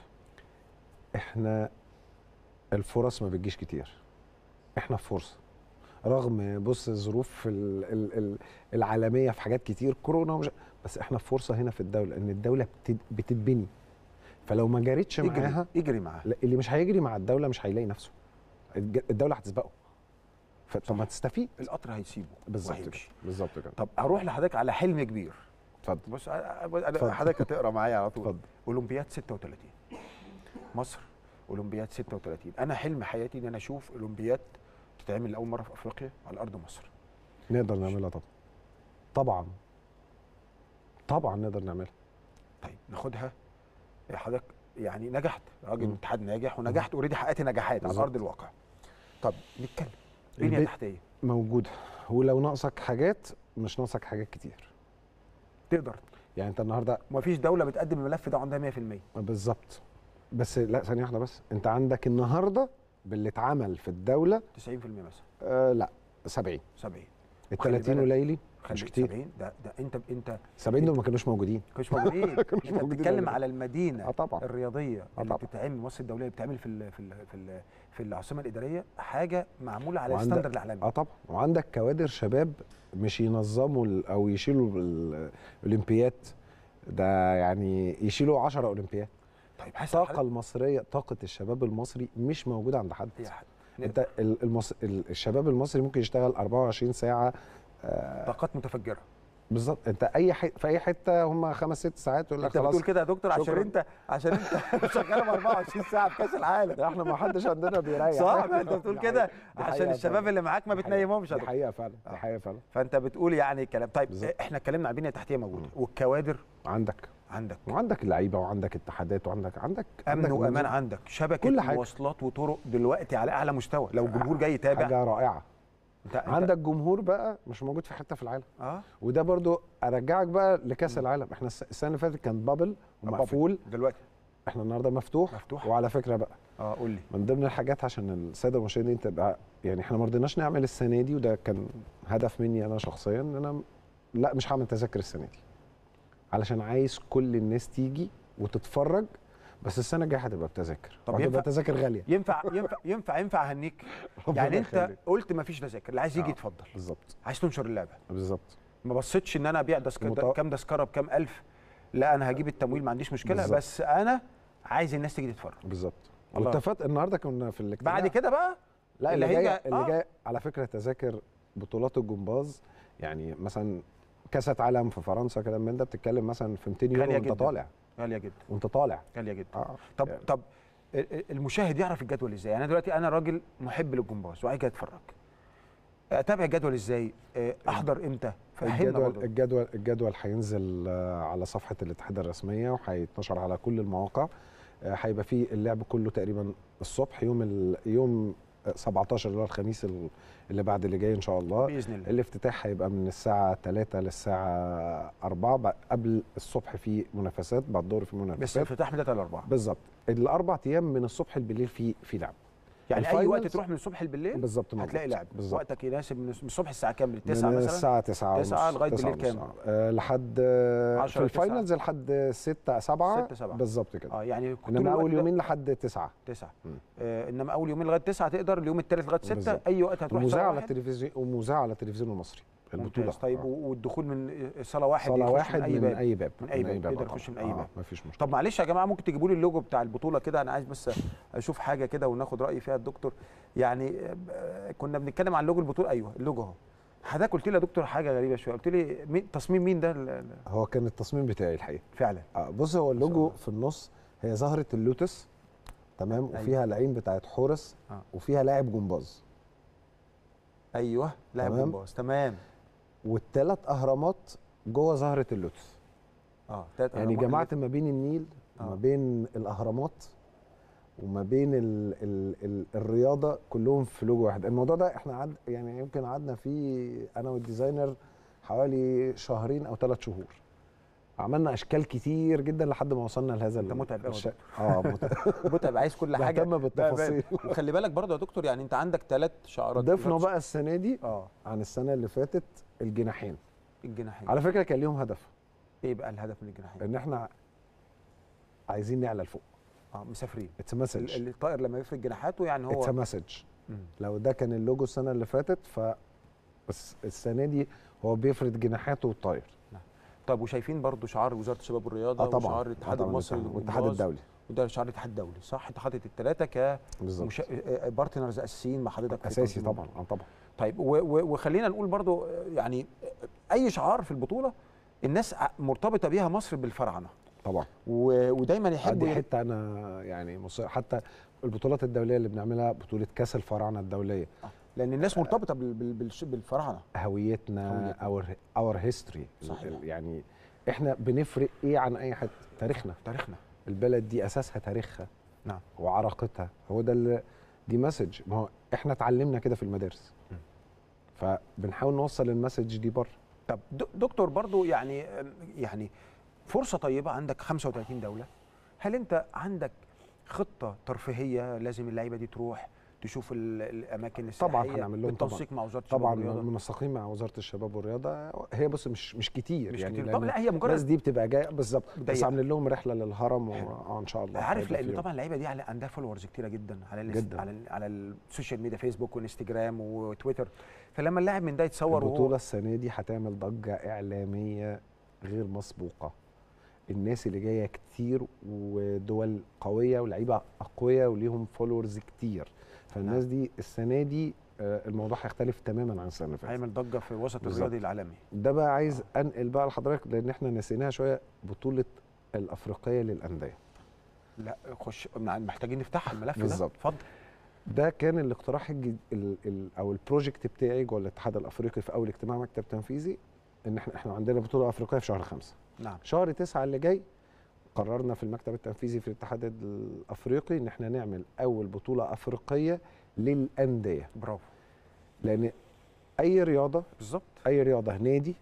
احنا الفرص ما بتجيش كتير احنا في فرصه رغم بص الظروف ال- ال- ال- العالميه في حاجات كتير كورونا ومش بس احنا في فرصه هنا في الدوله ان الدوله بتد- بتتبني فلو ما جريتش اجري معاها اجري معاها لا، اللي مش هيجري مع الدوله مش هيلاقي نفسه الج- الدوله هتسبقه فطب ما تستفيد القطر هيسيبه بالظبط كده وهيمشي بالظبط كده طب هروح لحضرتك على حلم كبير اتفضل بص أنا- أنا- اتفضل. حضرتك هتقرا معايا على طول اتفضل اولمبياد 36 مصر اولمبياد 36 انا حلم حياتي ان انا اشوف اولمبياد تتعمل لاول مره في افريقيا على ارض مصر نقدر نعملها طبعا طبعا طبعا نقدر نعملها طيب ناخدها يا حضرتك يعني نجحت راجل مم. اتحاد ناجح ونجحت اوريدي حققت نجاحات على بالظبط. ارض الواقع طب نتكلم بنيه البيت- تحتيه موجوده ولو ناقصك حاجات مش ناقصك حاجات كتير تقدر يعني انت النهارده ما فيش دوله بتقدم الملف ده عندها 100% بالظبط بس لا ثانيه واحده بس انت عندك النهارده باللي اتعمل في الدوله 90% مثلا آه لا 70 70 ال وخلي 30 بالك- قليلي خلي مش كتير 70 ده ده انت انت 70 دول ما كانوش موجودين مش موجودين كانوش انت موجودين بتتكلم أبداً. على المدينه اه طبعا الرياضيه آه اللي طبعا. بتتعمل مصر الدوليه اللي بتتعمل في ال في ال في ال في العاصمه الاداريه حاجه معموله على وعندك- الستاندرد العالمي اه طبعا وعندك كوادر شباب مش ينظموا ال- او يشيلوا ال- الاولمبياد ده يعني يشيلوا 10 اولمبياد طيب حاسس الطاقه المصريه طاقه الشباب المصري مش موجوده عند حد يا حد. انت ال- المص... ال- الشباب المصري ممكن يشتغل 24 ساعه آه طاقات متفجره بالظبط انت اي ح... في اي حته هم خمس ست ساعات يقول لك انت خلاص بتقول كده يا دكتور عشان شكراً. انت عشان انت شغال 24 ساعه في كاس العالم ده احنا ما حدش عندنا بيريح صح انت بتقول دي كده حقيقة. دي عشان حقيقة الشباب فعلاً. اللي معاك ما دي حقيقة. بتنيمهمش يا دي دكتور حقيقه فعلا آه. دي حقيقه فعلا فانت بتقول يعني كلام طيب بالظبط. احنا اتكلمنا عن البنيه التحتيه موجوده والكوادر عندك عندك وعندك اللعيبه وعندك اتحادات وعندك عندك امن عندك وامان منظومة. عندك شبكه كل حاجة. مواصلات وطرق دلوقتي على اعلى مستوى لو الجمهور جاي يتابع حاجه رائعه انت أنت- عندك جمهور بقى مش موجود في حته في العالم اه وده برضو ارجعك بقى لكاس العالم احنا الس- السنه اللي فاتت كان بابل ومقفول دلوقتي احنا النهارده مفتوح مفتوح. وعلى فكره بقى اه قول لي من ضمن الحاجات عشان الساده المشاهدين تبقى يعني احنا ما رضيناش نعمل السنه دي وده كان هدف مني انا شخصيا ان انا لا مش هعمل تذاكر السنه دي علشان عايز كل الناس تيجي وتتفرج بس السنه الجايه هتبقى بتذاكر طب طب ينفع- هتبقى تذاكر غاليه ينفع ينفع ينفع ينفع اهنيك ربنا يعني انت يخليك. قلت ما فيش تذاكر اللي عايز يجي آه. يتفضل بالظبط عايز تنشر اللعبه بالظبط ما بصيتش ان انا ابيع تذكره مط- كام تذكره بكام الف لا انا هجيب التمويل ما عنديش مشكله بالظبط. بس انا عايز الناس تيجي تتفرج بالظبط الله. واتفقت النهارده كنا في الاجتماع بعد كده بقى لا اللي اللي, هيجي- جاي اللي آه. جاي على فكره تذاكر بطولات الجمباز يعني مثلا كاسة عالم في فرنسا كده من ده بتتكلم مثلا في 200 يورو غالية وانت جداً. طالع غاليه جدا وانت طالع غاليه جدا اه طب يعني. طب ال- ال- المشاهد يعرف الجدول ازاي يعني انا دلوقتي انا راجل محب للجمباز وعايز اتفرج اتابع الجدول ازاي آه، احضر امتى فهمنا الجدول برضه الجدول الجدول هينزل آه، على صفحه الاتحاد الرسميه وهيتنشر على كل المواقع آه، هيبقى فيه اللعب كله تقريبا الصبح يوم ال... يوم آه، 17 اللي هو الخميس ال- اللي بعد اللي جاي ان شاء الله باذن الله الافتتاح هيبقى من الساعة 3 للساعة 4 بعد- قبل الصبح في منافسات بعد الظهر في بس منافسات الافتتاح من 3 ل 4 بالظبط الاربع ايام من الصبح بالليل في في لعب يعني اي وقت الفاينلز- تروح من الصبح بالليل بالظبط موجود. هتلاقي لعب بالظبط وقتك يناسب من الصبح الساعه كام من 9 من مثلا الساعة 9 تسعة ونص، لغاية تسعة بالليل ونص، كام؟ آه، لحد آه، 10 في الفاينلز لحد 6 7 ستة، سبعة. بالظبط كده اه يعني طول انما الوقت اول ده يومين لحد 9 تسعة مم. آه انما اول يومين لغايه 9 تقدر اليوم الثالث لغايه 6 بالظبط. اي وقت هتروح ومذاع صلاة على واحد التلفزيون ومذاع على التلفزيون المصري البطولة ممتاز طيب آه. والدخول من صاله واحد صالة يخش واحد من اي من باب اي باب من أي باب. يقدر آه يخش طبعاً. من أي آه، باب. مفيش مشكلة طب معلش يا جماعه ممكن تجيبوا لي اللوجو بتاع البطوله كده انا عايز بس اشوف حاجه كده وناخد راي فيها الدكتور يعني آه، كنا بنتكلم عن لوجو البطوله ايوه اللوجو اهو حضرتك قلت لي يا دكتور حاجه غريبه شويه قلت لي مين تصميم مين ده ال- ال- هو كان التصميم بتاعي الحقيقة فعلا آه، بص هو اللوجو في النص هي زهرة اللوتس تمام أيوة. وفيها العين بتاعت حورس آه. وفيها لاعب جمباز ايوه لاعب تمام. جمباز تمام والثلاث اهرامات جوه زهرة اللوتس اه تلات يعني أهرامات جمعت ما بين النيل آه. وما بين الاهرامات وما بين ال ال ال الرياضه كلهم في لوجو واحد الموضوع ده احنا عد يعني يمكن قعدنا فيه انا والديزاينر حوالي شهرين او ثلاث شهور عملنا اشكال كتير جدا لحد ما وصلنا لهذا أنت ال- متعب أوي يا الش- اه متعب متعب عايز كل حاجه بهتم بالتفاصيل وخلي بالك برضه يا دكتور يعني انت عندك ثلاث شعارات ضفنا بقى السنه دي اه عن السنه اللي فاتت الجناحين الجناحين على فكره كان ليهم هدف ايه بقى الهدف من الجناحين ان احنا عايزين نعلى لفوق اه مسافرين اتس مسج ال- الطائر لما يفرد جناحاته يعني هو اتس مسج مم. لو ده كان اللوجو السنه اللي فاتت ف بس السنه دي هو بيفرد جناحاته والطاير طيب وشايفين برضو شعار وزاره الشباب والرياضه اه طبعا وشعار الاتحاد آه طبعاً المصري والاتحاد للجمباز، الدولي وده شعار الاتحاد الدولي صح انت حاطط الثلاثه ك بالظبط مشا... آه، بارتنرز اساسيين مع حضرتك في اساسي تنظيم. طبعا اه طبعا طيب و... و... وخلينا نقول برضو آه، يعني آه، اي شعار في البطوله الناس ع- مرتبطه بيها مصر بالفراعنه طبعا و... ودايما آه، يحبوا دي ي- حته انا يعني مصر حتى البطولات الدوليه اللي بنعملها بطوله كاس الفراعنه الدوليه لان الناس مرتبطه بال... بال... بال... بالفراعنه هويتنا هويتنا. اور اور هيستوري صحيح. يعني احنا بنفرق ايه عن اي حد تاريخنا تاريخنا البلد دي اساسها تاريخها نعم. وعراقتها هو ده اللي دي مسج ما هو احنا اتعلمنا كده في المدارس م. فبنحاول نوصل المسج دي بره طب د- دكتور برضو يعني يعني فرصة طيبة عندك 35 دولة هل أنت عندك خطة ترفيهية لازم اللعيبة دي تروح تشوف ال- الأماكن السياحية طبعاً هنعمل لهم بالتنسيق مع وزارة الشباب طبعا والرياضة منسقين مع وزاره الشباب والرياضه هي بص مش مش كتير مش يعني كتير لأن طب لا هي الناس مجرد دي بتبقى جايه بالظبط بس ضيقة. عاملين لهم رحله للهرم حلو. و... اه ان شاء الله عارف هيبقى لأن فيهم. طبعا اللعيبة دي على- عندها فولورز كتيرة جدا على الاس- جداً. على ال- على السوشيال ميديا فيسبوك وانستجرام وتويتر فلما اللاعب من ده يتصور وهو- البطوله السنه دي هتعمل ضجه اعلاميه غير مسبوقه الناس اللي جايه كتير ودول قويه ولعيبه اقوياء وليهم فولورز كتير فالناس دي السنه دي آه، الموضوع هيختلف تماما عن السنه اللي فاتت هيعمل ضجة في الوسط بالظبط. الرياضي العالمي ده بقى عايز انقل بقى لحضرتك لان احنا نسيناها شويه بطوله الافريقيه للانديه لا خش محتاجين نفتح الملف ده بالظبط. اتفضل ده كان الاقتراح الجد... ال... ال... او البروجكت بتاعي جوه الاتحاد الافريقي في اول اجتماع مكتب تنفيذي ان احنا احنا عندنا بطوله افريقيه في شهر خمسة نعم شهر تسعة اللي جاي قررنا في المكتب التنفيذي في الاتحاد الافريقي ان احنا نعمل اول بطوله افريقيه للانديه برافو لان اي رياضه بالظبط اي رياضه نادي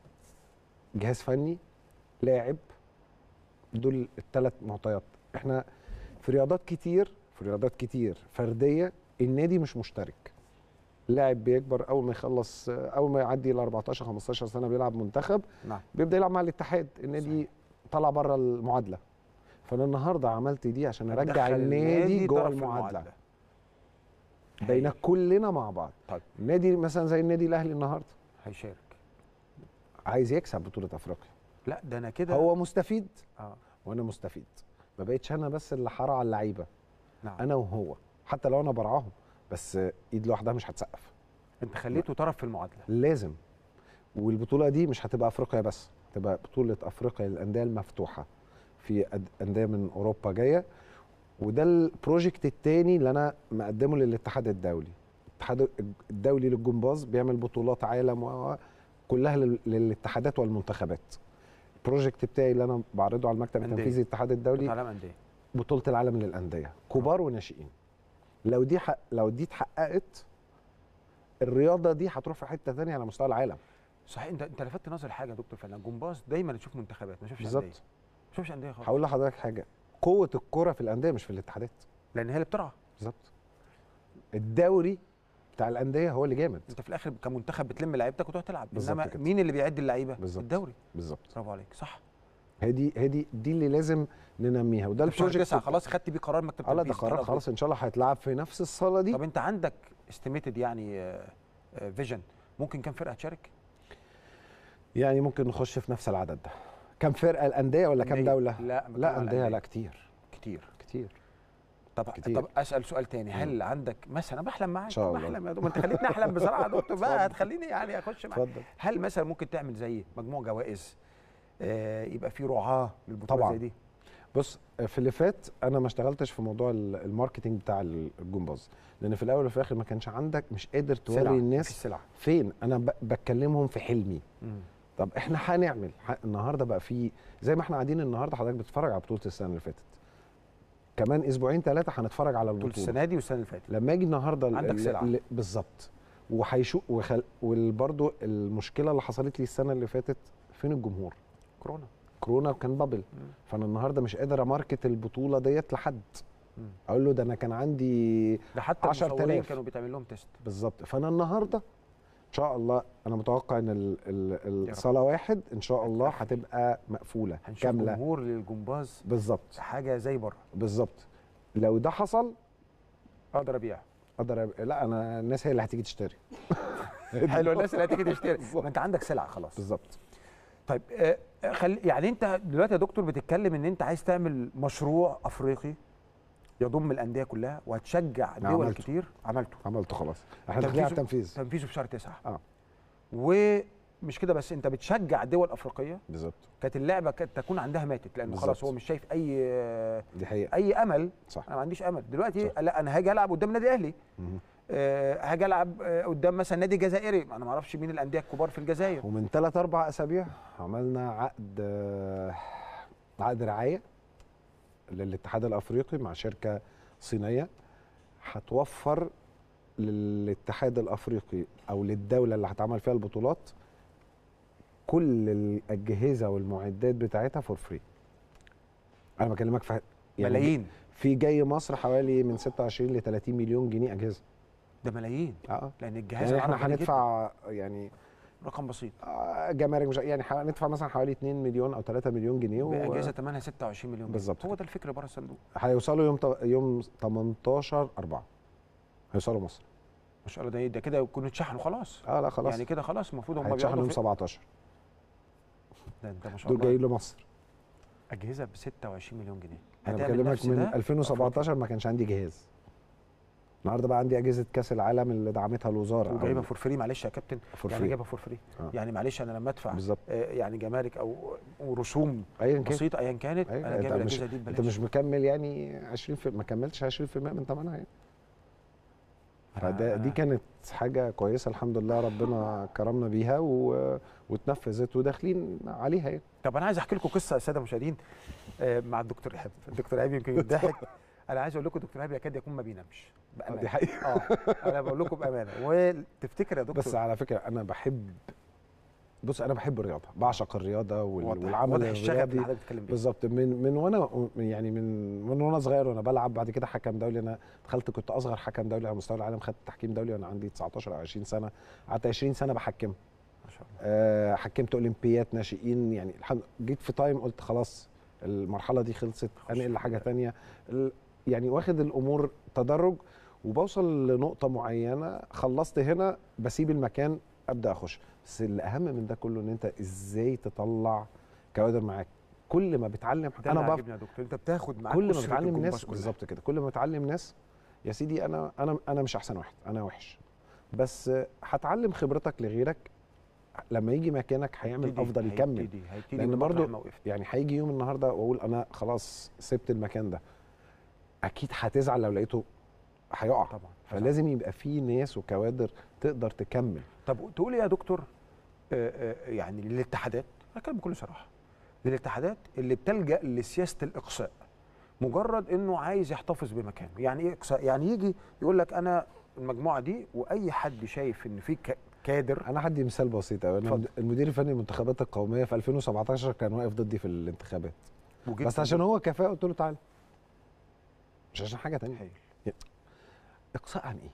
جهاز فني لاعب دول الثلاث معطيات احنا في رياضات كتير في رياضات كتير فرديه النادي مش مشترك لاعب بيكبر اول ما يخلص اول ما يعدي ال 14 15 سنه بيلعب منتخب نعم بيبدا يلعب مع الاتحاد النادي طلع بره المعادله فانا النهارده عملت دي عشان ارجع دخل النادي جوه طرف المعادله هايل. بين كلنا مع بعض طيب. النادي مثلا زي النادي الاهلي النهارده هيشارك عايز يكسب بطوله افريقيا لا ده انا كده هو مستفيد اه وانا مستفيد ما بقتش انا بس اللي حرع اللعيبه نعم انا وهو حتى لو انا برعاهم بس ايد لوحدها مش هتسقف انت خليته طرف في المعادله لازم والبطوله دي مش هتبقى افريقيا بس تبقى بطوله افريقيا للانديه المفتوحه في أد- انديه من اوروبا جايه وده البروجكت الثاني اللي انا مقدمه للاتحاد الدولي الاتحاد الدولي للجمباز بيعمل بطولات عالم و- و- كلها لل- للاتحادات والمنتخبات البروجكت بتاعي اللي انا بعرضه على المكتب أندية. التنفيذي للاتحاد الدولي عالم انديه بطوله العالم للانديه كبار وناشئين لو دي حق لو دي اتحققت الرياضه دي هتروح في حته ثانيه على مستوى العالم صحيح انت انت لفتت نظر حاجه يا دكتور فعلا جمباز دايما تشوف منتخبات ما تشوفش انديه بالظبط ما تشوفش انديه خالص هقول لحضرتك حاجه قوه الكره في الانديه مش في الاتحادات لان هي اللي بترعى بالظبط الدوري بتاع الانديه هو اللي جامد انت في الاخر كمنتخب بتلم لعيبتك وتروح تلعب بالظبط انما كده. مين اللي بيعد اللعيبه بالظبط. الدوري بالظبط برافو عليك صح هي دي هي دي دي اللي لازم ننميها وده ده البروجكت البروجكت تسعة خلاص خدت بيه قرار مكتب اه لا ده تنفيذي قرار خلاص. خلاص ان شاء الله هيتلعب في نفس الصاله دي طب انت عندك استيميتد يعني فيجن ممكن كام فرقه تشارك يعني ممكن نخش في نفس العدد ده كم فرقه الانديه ولا كم أندية. دوله لا بتكلم لا على انديه الأندية. لا كتير كتير كتير طب كتير. طب اسال سؤال تاني هل عندك مثلا أنا بحلم معاك إن شاء الله. بحلم يا دكتور انت خليتني احلم بصراحه يا دكتور بقى اتفضل. هتخليني يعني اخش معاك اتفضل هل مثلا ممكن تعمل زي مجموع جوائز آه يبقى في رعاه للبطوله طبعاً. زي دي بص في اللي فات انا ما اشتغلتش في موضوع ال- الماركتينج بتاع الجمباز لان في الاول وفي الاخر ما كانش عندك مش قادر سلعة، توري مفيش الناس سلعه فين انا ب- بتكلمهم في حلمي مم. طب احنا هنعمل ح- النهارده بقى في زي ما احنا قاعدين النهارده حضرتك بتتفرج على بطوله السنه اللي فاتت كمان اسبوعين ثلاثه هنتفرج على بطوله البطوله السنه دي والسنه اللي فاتت لما اجي النهارده ال- عندك ال- سلعة. ال- بالظبط وهيشو وخل... وبرضه المشكله اللي حصلت لي السنه اللي فاتت فين الجمهور كورونا كورونا وكان بابل مم. فانا النهارده مش قادر اماركت البطوله ديت لحد مم. اقول له ده انا كان عندي ده حتى 10,000. المصورين كانوا بيتعمل لهم تيست بالظبط فانا النهارده ان شاء الله انا متوقع ان ال- ال- رب. الصاله واحد ان شاء الله هتبقى مقفوله هنشوف كامله جمهور للجمباز بالظبط حاجه زي بره بالظبط لو ده حصل اقدر ابيع اقدر أب... لا انا الناس هي اللي هتيجي تشتري حلو الناس اللي هتيجي تشتري بالظبط. ما انت عندك سلعه خلاص بالظبط طيب آه، خل... يعني انت دلوقتي يا دكتور بتتكلم ان انت عايز تعمل مشروع افريقي يضم الانديه كلها وهتشجع أنا دول عملته. كتير عملته عملته خلاص احنا داخلين على تنفيذه- التنفيذ تنفيذه في شهر تسعة اه ومش كده بس انت بتشجع دول افريقيه بالظبط كانت اللعبه كانت تكون عندها ماتت لانه خلاص بالظبط. هو مش شايف اي دي حقيقه اي امل صح انا ما عنديش امل دلوقتي صح. لا انا هاجي العب قدام النادي الاهلي مهم. آه، هاجي العب آه، قدام مثلا نادي جزائري انا ما اعرفش مين الانديه الكبار في الجزائر ومن ثلاث اربع اسابيع عملنا عقد آه، عقد رعايه للاتحاد الافريقي مع شركه صينيه هتوفر للاتحاد الافريقي او للدوله اللي هتعمل فيها البطولات كل الاجهزه والمعدات بتاعتها فور فري انا بكلمك في يعني ملايين في جاي مصر حوالي من 26 ل 30 مليون جنيه اجهزه ده ملايين اه لان الجهاز يعني احنا العربي غالي هندفع يعني جداً. رقم بسيط آه، جمارك مش يعني هندفع مثلا حوالي 2 مليون او 3 مليون جنيه و- باجهزه ثمنها 26 مليون جنيه. بالظبط هو كده. ده الفكر بره الصندوق هيوصلوا يوم ط- يوم 18 4 هيوصلوا مصر ما شاء الله ده ده كده يكونوا اتشحنوا خلاص اه لا خلاص يعني كده خلاص المفروض هم هيتشحنوا يوم بيقعدوا في 17 ده انت ما شاء دول الله جايين لمصر اجهزه ب 26 مليون جنيه انا هتعمل بكلمك نفس من ده 2017 ما كانش عندي جهاز النهارده بقى عندي اجهزه كاس العالم اللي دعمتها الوزاره وجايبها أو فور فري معلش يا كابتن فور يعني فري جايبها فور فري آه. يعني معلش انا لما ادفع بالظبط آه، يعني جمارك او ورسوم ايا كان بسيطه ايا كانت أيوة، انا أنت جايب مش- الاجهزه دي انت ببلاش مش مكمل يعني 20 في ما كملتش 20% من ثمنها يعني فده دي آه. كانت حاجه كويسه الحمد لله ربنا كرمنا بيها و... واتنفذت وداخلين عليها يعني طب انا عايز احكي لكم قصه يا الساده المشاهدين آه، مع الدكتور ايهاب الدكتور ايهاب يمكن يضحك انا عايز اقول لكم الدكتور ايهاب يكاد يكون ما بينامش آه، بامانه دي حقيقه اه انا بقول لكم بامانه وتفتكر يا دكتور بس على فكره انا بحب بص انا بحب الرياضه بعشق الرياضه وال- واضح- والعمل واضح الشغف اللي الرياضي حضرتك بتتكلم بيه بالظبط من من وانا يعني من من وانا صغير وانا بلعب بعد كده حكم دولي انا دخلت كنت اصغر حكم دولي على مستوى العالم خدت تحكيم دولي وانا عندي 19 او 20 سنه قعدت 20 سنه بحكم ما شاء الله أه حكمت اولمبيات ناشئين يعني الحمد جيت في تايم قلت خلاص المرحله دي خلصت خش انقل لحاجه في- تانية ال- يعني واخد الامور تدرج وبوصل لنقطه معينه خلصت هنا بسيب المكان ابدا اخش بس الاهم من ده كله ان انت ازاي تطلع كوادر معاك كل ما بتعلم ده انا اللي بف... عاجبني يا دكتور انت بتاخد معاك كل ما أسرة بتعلم الجمباز ناس كلها. بالظبط كده كل ما بتعلم ناس يا سيدي انا انا انا مش احسن واحد انا وحش بس هتعلم خبرتك لغيرك لما يجي مكانك هيعمل هيبتدي- افضل يكمل هيبتدي هيبتدي لأن من برضو مطرح ما وقفت. يعني هيجي يوم النهارده واقول انا خلاص سبت المكان ده اكيد هتزعل لو لقيته هيقع طبعا فلازم يبقى في ناس وكوادر تقدر تكمل طب تقول إيه يا دكتور آه، آه، يعني للاتحادات هتكلم بكل صراحه للاتحادات اللي بتلجا لسياسه الاقصاء مجرد انه عايز يحتفظ بمكانه يعني ايه اقصاء يعني يجي يقول لك انا المجموعه دي واي حد شايف ان في ك- كادر انا هدي مثال بسيط قوي انا اتفضل. المدير الفني للمنتخبات القوميه في 2017 كان واقف ضدي في الانتخابات وجيت بس عشان هو كفاءه قلت له تعالى مش عشان حاجه تانية هايل. اقصاء عن ايه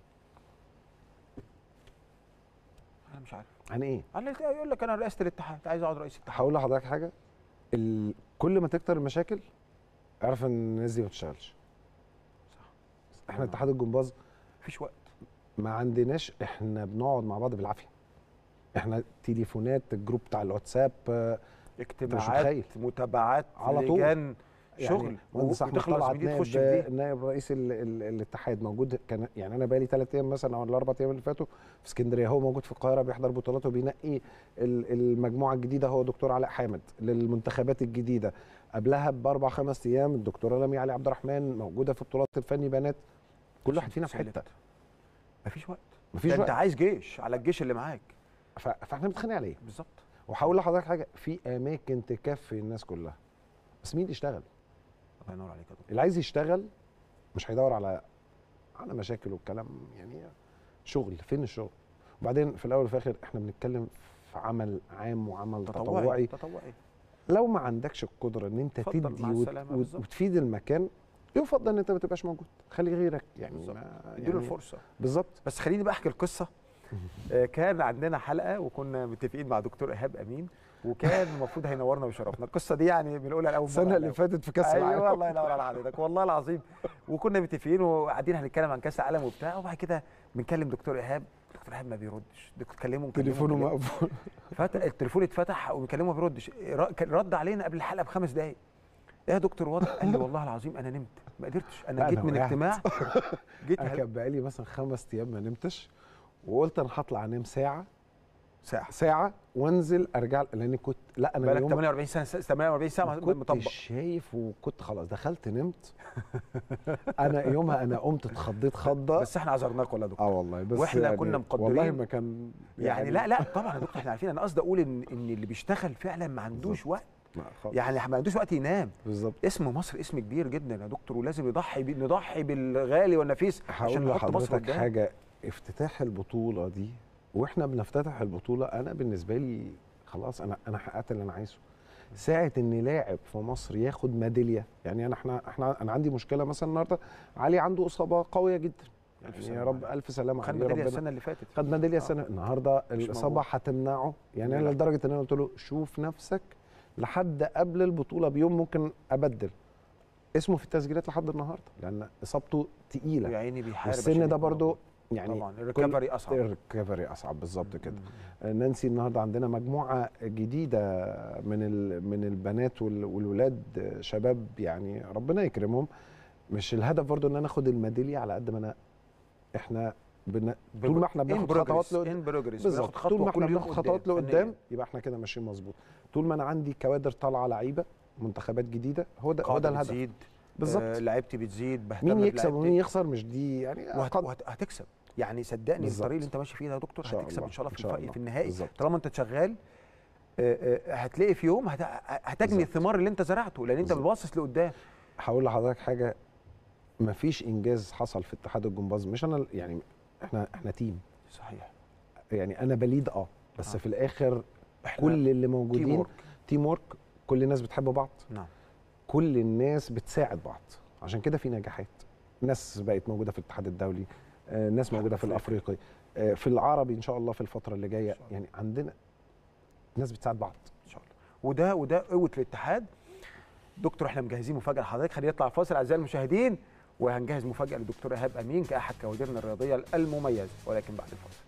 انا مش عارف عن ايه انا يقول لك انا رئاسه الاتحاد عايز اقعد رئيس الاتحاد هقول لحضرتك حاجه ال... كل ما تكتر المشاكل اعرف ان الناس دي ما بتشتغلش احنا آه. اتحاد الجمباز مفيش وقت ما عندناش احنا بنقعد مع بعض بالعافيه احنا تليفونات الجروب بتاع الواتساب آه، اجتماعات متخيل. متابعات على طول. لجان شغل يعني مهندس احمد وتخلص طلعت من دي نائب تخش في دي نائب رئيس ال ال الاتحاد موجود كان يعني انا بقالي ثلاث ايام مثلا او الاربع ايام اللي فاتوا في اسكندريه هو موجود في القاهره بيحضر بطولات وبينقي ال- المجموعه الجديده هو دكتور علاء حامد للمنتخبات الجديده قبلها باربع خمس ايام الدكتوره لميا علي عبد الرحمن موجوده في بطولات الفني بنات كل واحد فينا في سلت. حته مفيش وقت مفيش ده انت وقت عايز جيش على الجيش اللي معاك ف- فاحنا بنتخانق عليه بالظبط وهقول لحضرتك حاجه في اماكن تكفي الناس كلها بس مين اللي يشتغل الله ينور عليك يا دكتور اللي عايز يشتغل مش هيدور على على مشاكل والكلام يعني شغل فين الشغل وبعدين في الاول وفي الاخر احنا بنتكلم في عمل عام وعمل تطوعي تطوعي تطوعي لو ما عندكش القدره ان انت اتفضل، تدي مع وت- السلامة، وت- بالظبط. وتفيد المكان يفضل ان انت ما تبقاش موجود خلي غيرك يعني بالظبط. ما اديله يعني الفرصه بالظبط بس خليني بقى احكي القصه آه، كان عندنا حلقه وكنا متفقين مع دكتور ايهاب امين وكان المفروض هينورنا ويشرفنا القصه دي يعني بنقولها لاول السنه مرة اللي على فاتت في كاس ايوه العالم الله ينور على حضرتك والله العظيم وكنا متفقين وقاعدين هنتكلم عن كاس العالم وبتاع وبعد كده بنكلم دكتور ايهاب دكتور ايهاب ما بيردش دكتور كلمه نكلمه، تليفونه نكلمه. مقفول فتح التليفون اتفتح وبيكلمه ما بيردش ر- كان رد علينا قبل الحلقه بخمس دقائق ايه يا دكتور وضع قال لي والله العظيم انا نمت ما قدرتش انا أنا جيت من وقعت. اجتماع جيت انا هل- كان بقالي مثلا خمس ايام ما نمتش وقلت انا هطلع انام ساعه ساعه ساعه وانزل ارجع لان كنت لا انا بقالك يوم 48 سنه 48 ساعه كنت مطبق شايف وكنت خلاص دخلت نمت انا يومها انا قمت اتخضيت خضه بس احنا عذرناك والله يا دكتور اه والله بس وإحنا يعني كنا مقدرين. والله ما كان يعني لا لا طبعا يا دكتور احنا عارفين انا قصدي اقول ان ان اللي بيشتغل فعلا ما عندوش بالظبط. وقت لا خالص. يعني ما عندوش وقت ينام بالظبط اسم مصر اسم كبير جدا يا دكتور ولازم يضحي بي- نضحي بالغالي والنفيس عشان هقول نحط مصر لحضرتك قدام حاجه افتتاح البطوله دي واحنا بنفتتح البطوله انا بالنسبه لي خلاص انا انا حققت اللي انا عايزه ساعه ان لاعب في مصر ياخد ميداليه يعني انا احنا احنا انا عندي مشكله مثلا النهارده علي عنده اصابه قويه جدا ألف يعني سلامة يا رب عليه. الف سلامه خد عليه ميداليه ربنا السنه اللي فاتت خد ميداليه آه. السنه النهارده مش الاصابه موجود. هتمنعه يعني انا لا. لدرجه ان انا قلت له شوف نفسك لحد قبل البطوله بيوم ممكن ابدل اسمه في التسجيلات لحد النهارده لان اصابته يا تقيله عيني بيحارب والسن عشان ده يبقى برضو موجود. يعني طبعا الريكفري اصعب الريكفري اصعب بالظبط كده مم. نانسي النهارده عندنا مجموعه جديده من ال- من البنات وال- والولاد شباب يعني ربنا يكرمهم مش الهدف برضو ان انا اخد الميداليه على قد ما انا احنا بن... طول ما احنا بناخد خطوات لقدام ان بروجريس بالظبط طول ما احنا بناخد خطوات لقدام فنياً. يبقى احنا كده ماشيين مظبوط طول ما انا عندي كوادر طالعه لعيبه منتخبات جديده هو ده هو قاعدة ده الهدف بتزيد بالظبط آه لعيبتي بتزيد بهتم مين يكسب بلعيبتي. ومين يخسر مش دي يعني وهت... قد- وهت... هتكسب يعني صدقني بالظبط. الطريق اللي انت ماشي فيه ده يا دكتور إن شاء هتكسب الله. ان شاء الله إن في, شاء الف... الله. في النهائي بالظبط. طالما انت شغال آه، آه، هتلاقي في يوم هت... هتجني بالظبط. الثمار اللي انت زرعته لان انت بالظبط. بتبصص لقدام هقول لحضرتك حاجه مفيش انجاز حصل في اتحاد الجمباز مش انا يعني احنا احنا تيم صحيح يعني انا بليد اه بس آه. في الاخر إحنا كل اللي تيم موجودين وورك. تيم وورك كل الناس بتحب بعض نعم كل الناس بتساعد بعض عشان كده في نجاحات ناس بقت موجوده في الاتحاد الدولي آه، ناس موجوده في الافريقي آه، في العربي ان شاء الله في الفتره اللي جايه يعني عندنا ناس بتساعد بعض ان شاء الله وده وده قوه الاتحاد دكتور احنا مجهزين مفاجاه لحضرتك خلينا نطلع فاصل اعزائي المشاهدين وهنجهز مفاجاه للدكتور ايهاب امين كاحد كوادرنا الرياضيه المميزه ولكن بعد الفاصل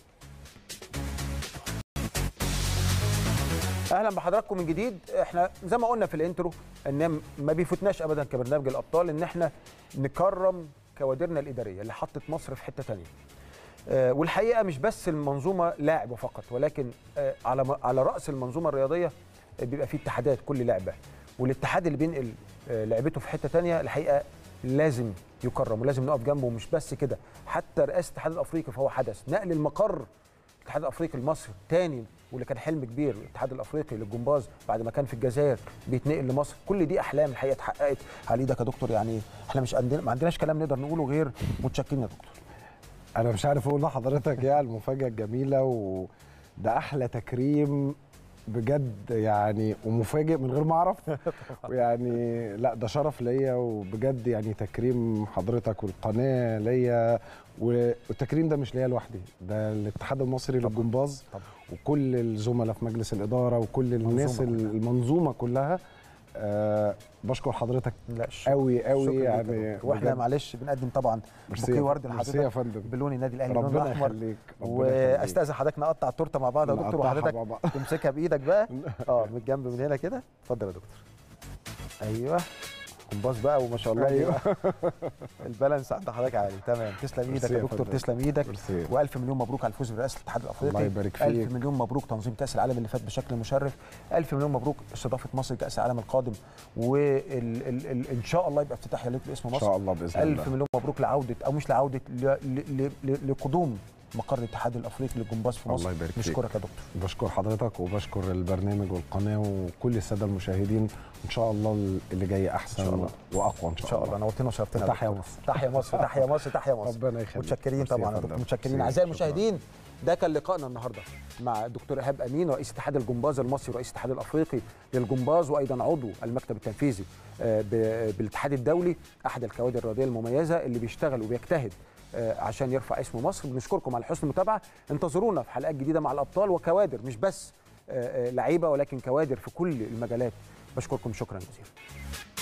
اهلا بحضراتكم من جديد احنا زي ما قلنا في الانترو ان ما بيفوتناش ابدا كبرنامج الابطال ان احنا نكرم كوادرنا الاداريه اللي حطت مصر في حته ثانيه آه، والحقيقه مش بس المنظومه لاعب فقط ولكن آه، على م- على راس المنظومه الرياضيه آه، بيبقى فيه اتحادات كل لعبه والاتحاد اللي بينقل آه، لعبته في حته تانية الحقيقه لازم يكرم ولازم نقف جنبه ومش بس كده حتى رئاسه الاتحاد الافريقي فهو حدث نقل المقر الاتحاد الافريقي لمصر تاني واللي كان حلم كبير الاتحاد الافريقي للجمباز بعد ما كان في الجزائر بيتنقل لمصر كل دي احلام الحقيقه اتحققت على ايدك يا دكتور يعني احنا مش عندنا ما عندناش كلام نقدر نقوله غير متشكرين يا دكتور انا مش عارف اقول لحضرتك ايه على المفاجاه الجميله وده احلى تكريم بجد يعني ومفاجئ من غير ما اعرف يعني لا ده شرف ليا وبجد يعني تكريم حضرتك والقناه ليا والتكريم ده مش ليا لوحدي ده الاتحاد المصري للجمباز طبعا. وكل الزملاء في مجلس الاداره وكل الناس منظومة كلها. المنظومه كلها أه بشكر حضرتك لا شكراً. قوي قوي شكراً ليك يا يعني دكتور. واحنا بجد. معلش بنقدم طبعا ميرسي بوكيه يا- ورد ميرسي يا لحضرتك فندم بلون النادي الاهلي اللون ربنا الاحمر يخليك ربنا يخليك. واستاذن حضرتك نقطع التورته مع بعض يا دكتور نقطعها وحضرتك مع بعض. تمسكها بايدك بقى اه من الجنب من هنا كده اتفضل يا دكتور ايوه كومباس بقى وما شاء الله أيوة. البالانس عند حضرتك عالي تمام تسلم ايدك ميرسي يا يا دكتور فندم. تسلم ايدك ميرسي. والف مليون مبروك على الفوز برئاسه الاتحاد الافريقي الله يبارك الف فيك. مليون مبروك تنظيم كاس العالم اللي فات بشكل مشرف الف مليون مبروك استضافه مصر كاس العالم القادم وان شاء الله يبقى افتتاح يليق باسم ان مصر شاء الله باذن الله ألف مليون مبروك لعودة أو مش لعودة ل- ل- ل- لقدوم مقر الاتحاد الأفريقي للجمباز في مصر الله يبارك فيك. نشكرك يا دكتور بشكر حضرتك وبشكر البرنامج والقناه وكل الساده المشاهدين ان شاء الله اللي جاي احسن إن شاء الله. واقوى ان إن شاء, شاء الله نورتنا وشرفتنا يا وتحيا دكتور. مصر. تحيا مصر تحيا مصر تحيا مصر ربنا يخليك متشكرين ميرسي يا طبعا يا فندم. دكتور متشكرين ميرسي. أعزائي شكراً. المشاهدين ده كان لقائنا النهارده مع الدكتور ايهاب امين رئيس اتحاد الجمباز المصري ورئيس الاتحاد الافريقي للجمباز وايضا عضو المكتب التنفيذي آه، ب- بالاتحاد الدولي احد الكوادر الرياضيه المميزه اللي بيشتغل وبيجتهد آه، عشان يرفع اسم مصر بنشكركم على حسن المتابعه انتظرونا في حلقات جديده مع الابطال وكوادر مش بس آه، آه، لعيبه ولكن كوادر في كل المجالات بشكركم شكرا جزيلا